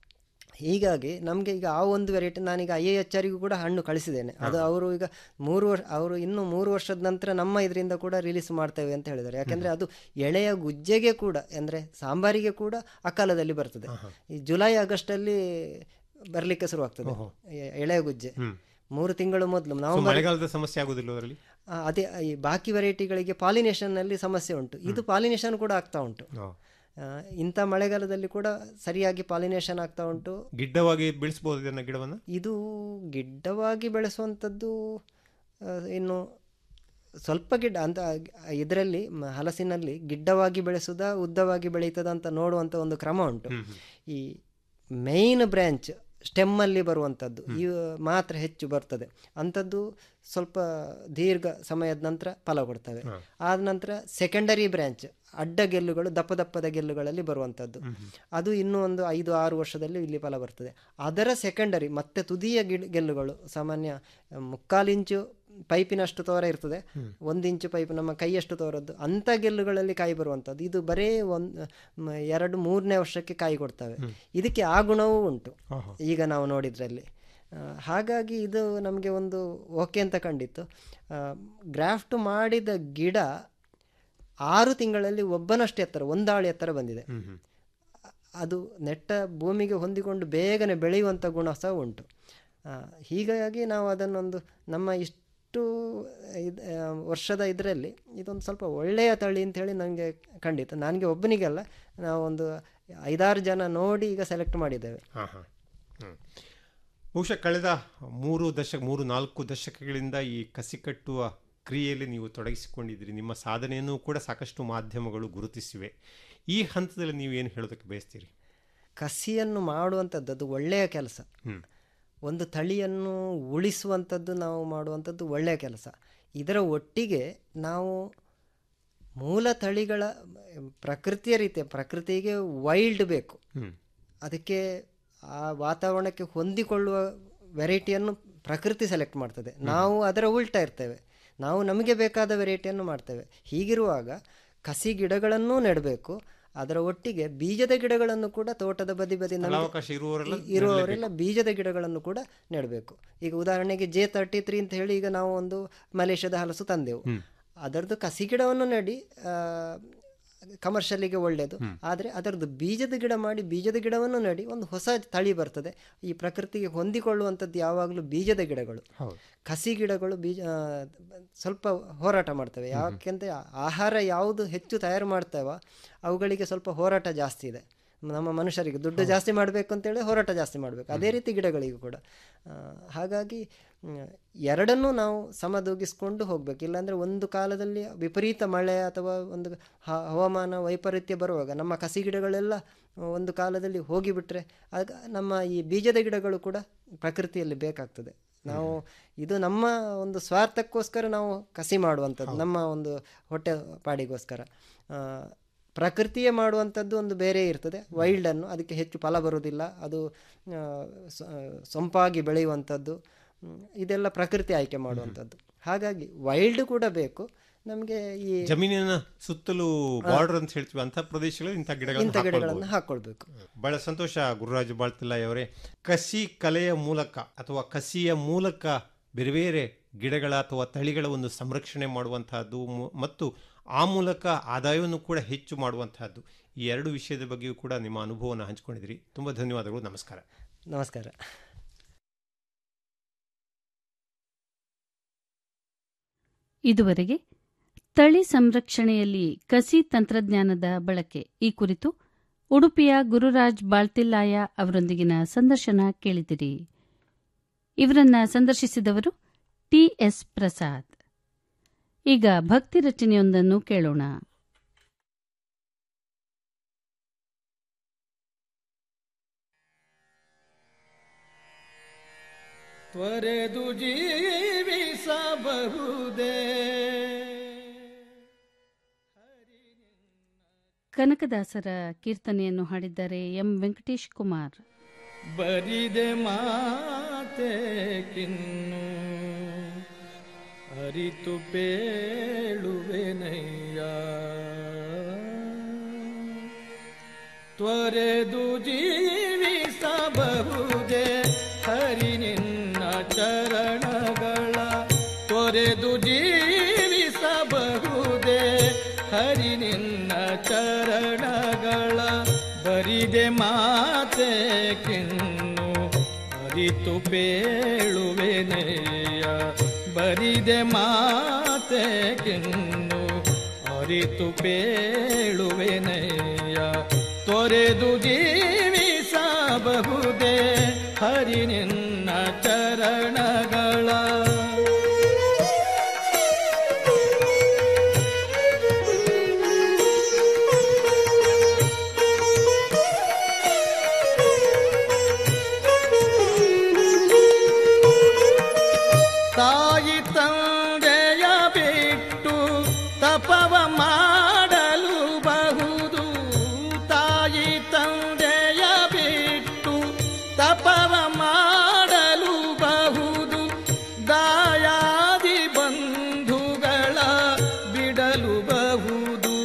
ಹೀಗಾಗಿ ನಮಗೆ ಈಗ ಆ ಒಂದು ವೆರೈಟಿ ನಾನೀಗ ಐ ಎ ಎಚ್ ಆರಿಗೂ ಕೂಡ ಹಣ್ಣು ಕಳಿಸಿದ್ದೇನೆ ಅದು ಅವರು ಈಗ ಮೂರು ವರ್ಷ ಅವರು ಇನ್ನು ಮೂರು ವರ್ಷದ ನಂತರ ನಮ್ಮ ಇದರಿಂದ ಕೂಡ ರಿಲೀಸ್ ಮಾಡ್ತೇವೆ ಅಂತ ಹೇಳಿದ್ದಾರೆ ಯಾಕಂದ್ರೆ ಅದು ಎಳೆಯ ಗುಜ್ಜೆಗೆ ಕೂಡ ಅಂದ್ರೆ ಸಾಂಬಾರಿಗೆ ಕೂಡ ಅಕಾಲದಲ್ಲಿ ಬರ್ತದೆ ಈ ಜುಲೈ ಆಗಸ್ಟ್ ಅಲ್ಲಿ ಬರ್ಲಿಕ್ಕೆ ಶುರುವಾಗ್ತದೆ ಎ- ಎಳೆಯ ಗುಜ್ಜೆ ಮೂರು ತಿಂಗಳು ಮೊದಲು So, ನಾವು ಮಳೆಗಾಲದ ಸಮಸ್ಯೆ ಆಗುದಿಲ್ಲ ಅದರಲ್ಲಿ ಆ, ಅದೇ ಈ ಬಾಕಿ ವೆರೈಟಿಗಳಿಗೆ ಪಾಲಿನೇಷನ್ನಲ್ಲಿ ಸಮಸ್ಯೆ ಉಂಟು ಇದು ಪಾಲಿನೇಷನ್ ಕೂಡ ಆಗ್ತಾ ಉಂಟು ಆ, ಇಂಥ ಮಳೆಗಾಲದಲ್ಲಿ ಕೂಡ ಸರಿಯಾಗಿ ಪಾಲಿನೇಷನ್ ಆಗ್ತಾ ಉಂಟು ಗಿಡ್ಡವಾಗಿ ಬೆಳೆಸಬಹುದು ಇದನ್ನ ಗಿಡವನ್ನ ಇದು ಗಿಡ್ಡವಾಗಿ ಬೆಳೆಸುವಂಥದ್ದು ಆ, ಇನ್ನು ಸ್ವಲ್ಪ ಗಿಡ್ಡ ಅಂತ ಇದರಲ್ಲಿ ಮ- ಹಲಸಿನಲ್ಲಿ ಗಿಡ್ಡವಾಗಿ ಬೆಳೆಸುದ ಉದ್ದವಾಗಿ ಬೆಳೀತದ ಅಂತ ನೋಡುವಂಥ ಒಂದು ಕ್ರಮ ಉಂಟು ಈ ಮೇಯ್ನ್ ಬ್ರ್ಯಾಂಚ್ ಸ್ಟೆಮ್ಮಲ್ಲಿ ಬರುವಂಥದ್ದು ಇವು ಮಾತ್ರ ಹೆಚ್ಚು ಬರ್ತದೆ ಅಂಥದ್ದು ಸ್ವಲ್ಪ ದೀರ್ಘ ಸಮಯದ ನಂತರ ಫಲ ಕೊಡ್ತವೆ ಆದ ನಂತರ ಸೆಕೆಂಡರಿ ಬ್ರ್ಯಾಂಚ್ ಅಡ್ಡ ಗೆಲ್ಲುಗಳು ದಪ್ಪ ದಪ್ಪದ ಗೆಲ್ಲುಗಳಲ್ಲಿ ಬರುವಂಥದ್ದು ಅದು ಇನ್ನೂ ಒಂದು ಐದು ಆರು ವರ್ಷದಲ್ಲಿ ಇಲ್ಲಿ ಫಲ ಬರ್ತದೆ ಅದರ ಸೆಕೆಂಡರಿ ಮತ್ತೆ ತುದಿಯ ಗಿಡ ಗೆಲ್ಲುಗಳು ಸಾಮಾನ್ಯ ಆ, ಮುಕ್ಕಾಲು ಇಂಚು ಪೈಪಿನಷ್ಟು ತೋರ ಇರ್ತದೆ ಒಂದು ಇಂಚು ಪೈಪ್ ನಮ್ಮ ಕೈಯಷ್ಟು ತೋರದ್ದು ಅಂಥ ಗೆಲ್ಲುಗಳಲ್ಲಿ ಕಾಯಿ ಬರುವಂಥದ್ದು ಇದು ಬರೇ ಒಂದು ಎರಡು ಮೂರನೇ ವರ್ಷಕ್ಕೆ ಕಾಯಿ ಕೊಡ್ತವೆ ಇದಕ್ಕೆ ಆ ಗುಣವೂ ಉಂಟು ಈಗ ನಾವು ನೋಡಿದ್ರಲ್ಲಿ ಆ, ಹಾಗಾಗಿ ಇದು ನಮಗೆ ಒಂದು ಓಕೆ ಅಂತ ಕಂಡಿತ್ತು ಗ್ರಾಫ್ಟ್ ಮಾಡಿದ ಗಿಡ ಆರು ತಿಂಗಳಲ್ಲಿ ಒಬ್ಬನಷ್ಟು ಎತ್ತರ ಒಂದಾಳು ಎತ್ತರ ಬಂದಿದೆ ಅದು ನೆಟ್ಟ ಭೂಮಿಗೆ ಹೊಂದಿಕೊಂಡು ಬೇಗನೆ ಬೆಳೆಯುವಂಥ ಗುಣ ಸಹ ಉಂಟು ಆ, ಹೀಗಾಗಿ ನಾವು ಅದನ್ನೊಂದು ನಮ್ಮ ಇಷ್ಟು ಇದ್- ಆ, ವರ್ಷದ ಇದರಲ್ಲಿ ಇದೊಂದು ಸ್ವಲ್ಪ ಒಳ್ಳೆಯ ತಳಿ ಅಂತ ಹೇಳಿ ನನಗೆ ಖಂಡಿತ ನನಗೆ ಒಬ್ಬನಿಗೆಲ್ಲ ನಾವು ಒಂದು ಐದಾರು ಜನ ನೋಡಿ ಈಗ ಸೆಲೆಕ್ಟ್ ಮಾಡಿದ್ದೇವೆ ಹಾ ಹಾ ಹ್ಮ್. ಬಹುಶಃ ಕಳೆದ ಮೂರು ದಶಕ ಮೂರು ನಾಲ್ಕು ದಶಕಗಳಿಂದ ಈ ಕಸಿ ಕಟ್ಟುವ ಕ್ರಿಯೆಯಲ್ಲಿ ನೀವು ತೊಡಗಿಸಿಕೊಂಡಿದ್ದೀರಿ ನಿಮ್ಮ ಸಾಧನೆಯನ್ನು ಕೂಡ ಸಾಕಷ್ಟು ಮಾಧ್ಯಮಗಳು ಗುರುತಿಸಿವೆ ಈ ಹಂತದಲ್ಲಿ ನೀವು ಏನು ಹೇಳೋದಕ್ಕೆ ಬಯಸ್ತೀರಿ ಕಸಿಯನ್ನು ಮಾಡುವಂಥದ್ದು ಅದು ಒಳ್ಳೆಯ ಕೆಲಸ ಹ್ಮ್. ಒಂದು ತಳಿಯನ್ನು ಉಳಿಸುವಂಥದ್ದು ನಾವು ಮಾಡುವಂಥದ್ದು ಒಳ್ಳೆಯ ಕೆಲಸ ಇದರ ಒಟ್ಟಿಗೆ ನಾವು ಮೂಲ ತಳಿಗಳ ಪ್ರಕೃತಿಯ ರೀತಿಯ ಪ್ರಕೃತಿಗೆ ವೈಲ್ಡ್ ಬೇಕು ಹ್ಮ್. ಅದಕ್ಕೆ ಆ ವಾತಾವರಣಕ್ಕೆ ಹೊಂದಿಕೊಳ್ಳುವ ವೆರೈಟಿಯನ್ನು ಪ್ರಕೃತಿ ಸೆಲೆಕ್ಟ್ ಮಾಡ್ತದೆ ನಾವು ಅದರ ಉಲ್ಟಾ ಇರ್ತೇವೆ ನಾವು ನಮಗೆ ಬೇಕಾದ ವೆರೈಟಿಯನ್ನು ಮಾಡ್ತೇವೆ ಹೀಗಿರುವಾಗ ಕಸಿ ಗಿಡಗಳನ್ನೂ ನೆಡಬೇಕು ಅದರ ಒಟ್ಟಿಗೆ ಬೀಜದ ಗಿಡಗಳನ್ನು ಕೂಡ ತೋಟದ ಬದಿ ಬದಿ ನಮ್ಗೆ ಸ್ಥಳಾವಕಾಶ ಇರುವವರೆಲ್ಲ ಇ- ಇರುವವರೆಲ್ಲ ಬೀಜದ ಗಿಡಗಳನ್ನು ಕೂಡ ನೆಡಬೇಕು ಈಗ ಉದಾಹರಣೆಗೆ ಜೆ ತರ್ಟಿ ತ್ರೀ ಅಂತ ಹೇಳಿ ಈಗ ನಾವು ಒಂದು ಮಲೇಷ್ಯಾದ ಹಲಸು ತಂದೆವು ಅದರದ್ದು ಕಸಿ ಗಿಡವನ್ನು ನೆಡಿ ಕಮರ್ಷಿಯಲಿಗೆ ಒಳ್ಳೆಯದು ಆದರೆ ಅದರದ್ದು ಬೀಜದ ಗಿಡ ಮಾಡಿ ಬೀಜದ ಗಿಡವನ್ನು ನೆಡಿ ಒಂದು ಹೊಸ ತಳಿ ಬರ್ತದೆ ಈ ಪ್ರಕೃತಿಗೆ ಹೊಂದಿಕೊಳ್ಳುವಂಥದ್ದು ಯಾವಾಗಲೂ ಬೀಜದ ಗಿಡಗಳು ಕಸಿ ಗಿಡಗಳು ಬೀಜ ಆ, ಸ್ವಲ್ಪ ಹೋರಾಟ ಮಾಡ್ತವೆ ಯಾಕೆಂದರೆ ಆಹಾರ ಯಾವುದು ಹೆಚ್ಚು ತಯಾರು ಮಾಡ್ತೇವೋ ಅವುಗಳಿಗೆ ಸ್ವಲ್ಪ ಹೋರಾಟ ಜಾಸ್ತಿ ಇದೆ ನಮ್ಮ ಮನುಷ್ಯರಿಗೆ ದುಡ್ಡು ಜಾಸ್ತಿ ಮಾಡಬೇಕು ಅಂತೇಳಿ ಹೋರಾಟ ಜಾಸ್ತಿ ಮಾಡಬೇಕು ಅದೇ ರೀತಿ ಗಿಡಗಳಿಗೂ ಕೂಡ ಆ, ಹಾಗಾಗಿ ಮ್, ಎರಡನ್ನೂ ನಾವು ಸಮದೂಗಿಸ್ಕೊಂಡು ಹೋಗಬೇಕು ಇಲ್ಲಾಂದರೆ ಒಂದು ಕಾಲದಲ್ಲಿ ವಿಪರೀತ ಮಳೆ ಅಥವಾ ಒಂದು ಹ- ಹವಾಮಾನ ವೈಪರೀತ್ಯ ಬರುವಾಗ ನಮ್ಮ ಕಸಿ ಗಿಡಗಳೆಲ್ಲ ಒಂದು ಕಾಲದಲ್ಲಿ ಹೋಗಿಬಿಟ್ರೆ ಆಗ ನಮ್ಮ ಈ ಬೀಜದ ಗಿಡಗಳು ಕೂಡ ಪ್ರಕೃತಿಯಲ್ಲಿ ಬೇಕಾಗ್ತದೆ ನಾವು ಇದು ನಮ್ಮ ಒಂದು ಸ್ವಾರ್ಥಕ್ಕೋಸ್ಕರ ನಾವು ಕಸಿ ಮಾಡುವಂಥದ್ದು ನಮ್ಮ ಒಂದು ಹೊಟ್ಟೆ ಪಾಡಿಗೋಸ್ಕರ ಆ, ಪ್ರಕೃತಿಯೇ ಮಾಡುವಂಥದ್ದು ಒಂದು ಬೇರೆ ಇರ್ತದೆ ವೈಲ್ಡನ್ನು ಅದಕ್ಕೆ ಹೆಚ್ಚು ಫಲ ಬರುವುದಿಲ್ಲ ಅದು ಆ, ಸ- ಸೊಂಪಾಗಿ ಬೆಳೆಯುವಂಥದ್ದು ಹ್ಮ್, ಇದೆಲ್ಲ ಪ್ರಕೃತಿ ಆಯ್ಕೆ ಮಾಡುವಂಥದ್ದು ಹಾಗಾಗಿ ವೈಲ್ಡ್ ಕೂಡ ಬೇಕು ನಮಗೆ ಈ ಜಮೀನಿನ ಸುತ್ತಲೂ ಬಾರ್ಡರ್ ಅಂತ ಹೇಳ್ತೀವಿ ಅಂತ ಪ್ರದೇಶಗಳಲ್ಲಿ ಇಂಥ ಗಿಡಗಳನ್ನು ಇಂಥ ಗಿಡಗಳನ್ನು ಹಾಕ್ಕೊಳ್ಬೋದು. ಹಾಕೊಳ್ಬೇಕು ಬಹಳ ಸಂತೋಷ ಗುರುರಾಜ್ ಬಾಳ್ತಿಲ್ಲಾಯಿ ಅವರೇ ಕಸಿ ಕಲೆಯ ಮೂಲಕ ಅಥವಾ ಕಸಿಯ ಮೂಲಕ ಬೇರೆ ಬೇರೆ ಗಿಡಗಳ ಅಥವಾ ತಳಿಗಳ ಒಂದು ಸಂರಕ್ಷಣೆ ಮಾಡುವಂತಹದ್ದು ಮು- ಮತ್ತು ಆ ಮೂಲಕ ಆದಾಯವನ್ನು ಕೂಡ ಹೆಚ್ಚು ಮಾಡುವಂತಹದ್ದು ಈ ಎರಡು ವಿಷಯದ ಬಗ್ಗೆಯೂ ಕೂಡ ನಿಮ್ಮ ಅನುಭವವನ್ನು ಹಂಚಿಕೊಂಡಿದ್ರಿ ತುಂಬ ಧನ್ಯವಾದಗಳು ನಮಸ್ಕಾರ ನಮಸ್ಕಾರ ಇದುವರೆಗೆ ತಳಿ ಸಂರಕ್ಷಣೆಯಲ್ಲಿ ಕಸಿ ತಂತ್ರಜ್ಞಾನದ ಬಳಕೆ ಈ ಕುರಿತು ಉಡುಪಿಯ ಗುರುರಾಜ್ ಬಾಳ್ತಿಲ್ಲಾಯ ಅವರೊಂದಿಗಿನ ಸಂದರ್ಶನ ಕೇಳಿದಿರಿ ಇವರನ್ನ ಸಂದರ್ಶಿಸಿದವರು ಟಿಎಸ್ ಪ್ರಸಾದ್ ಈಗ ಭಕ್ತಿ ರಚನೆಯೊಂದನ್ನು ಕೇಳೋಣ ತ್ವರೆದು ಜೀವಿಸಬಹುದೇ ಕನಕದಾಸರ ಕೀರ್ತನೆಯನ್ನು ಹಾಡಿದ್ದಾರೆ ಎಂ ವೆಂಕಟೇಶ್ ಕುಮಾರ್ ಬರಿದೆ ಮಾತೆ ಕಿನ್ನು ಅರಿತು ಪೇಳುವೆನಯ್ಯ ತ್ವರೆದು ಜೀವಿಸಬಹುದೇ ಹರಿ ನಿನ್ನ ಚರಣಗಳ ತೊರೆದು ಜೀವಿಸಬಹುದೇ ಹರಿ ನಿನ್ನ ಚರಣಗಳ ಬರಿದೆ ಮಾತೆ ಕಿನ್ನು ಅರಿತು ಪೇಳುವೆನೆಯ ಬರಿದೆ ಮಾತೆ ಕಿನ್ನು ಅರಿತು ಪೇಳುವೆನೆಯ ತೊರೆದು ಜೀವಿಸಬಹುದೇ ಹರಿ ನಿನ್ನ ಚರಣಗಳ ತಾಯಿ ತಂದೆಯ ಬಿಟ್ಟು ತಪವ ಮಾಡಲು ಬಹುದು ತಾಯಿ ತಂದೆಯ ಬಿಟ್ಟು ತಪವ ಮಾಡಲು ಬಹುದು ದಾಯಾದಿ ಬಂಧುಗಳ ಬಿಡಲು ಬಹುದು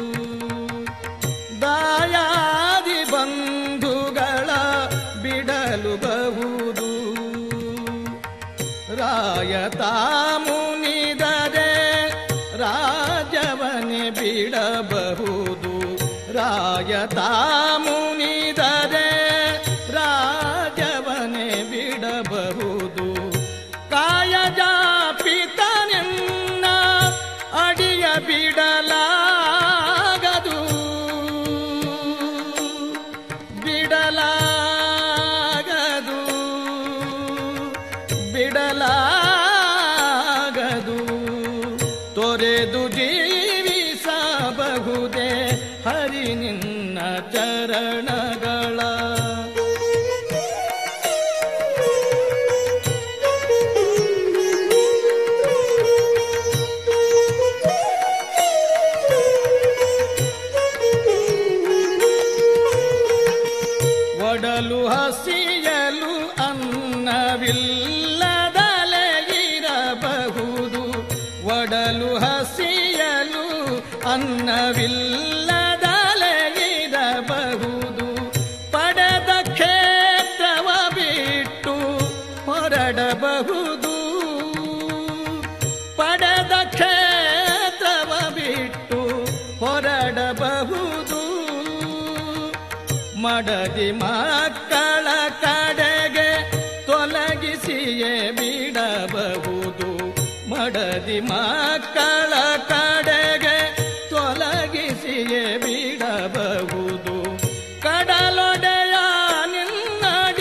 ದಾಯಾದಿ ಬಂಧುಗಳ ಬಿಡಲು ಬಹುದು ರಾಯತ ಮುನಿದರೆ ರಾಜವನೆ ಬಿಡಬಹುದು ರಾಯತ ಮುನಿದರೆ ರಾಜವನೆ ಬಿಡಬಹುದು ಕಾಯಜ ಪಿತನೆನ್ನ ಅಡಿಯ ಬಿಡಲಾಗದು ಬಿಡಲಾಗದು ಬಿಡಲಾಗದು ತೊರೆದು ಜೀವಿಸಬಹುದೇ ಹರಿ ನಿನ್ನ ಚರಣಗಳ ಒಡಲು ಹಸಿಯಲು ಅನ್ನವಿಲ್ಲದಲೆ ಇರಬಹುದು ಒಡಲು ಹಸಿಯಲು ಅನ್ನವಿಲ್ಲದಲೆ ಇರಬಹುದು ಪಡೆದ ಕ್ಷೇತ್ರವ ಬಿಟ್ಟು ಹೊರಡಬಹುದು ಪಡೆದ ಕ್ಷೇತ್ರವ ಬಿಟ್ಟು ಹೊರಡಬಹುದು ಮಡದಿ ಮಕ್ಕಳ ಕಡೆಗೆ ತೊಲಗಿಸಿಯೇ ಬಿಡಬಹುದು ಮಡದಿ ಮಕ್ಕಳ ಕಡೆಗೆ ತೊಲಗಿಸಿಯೇ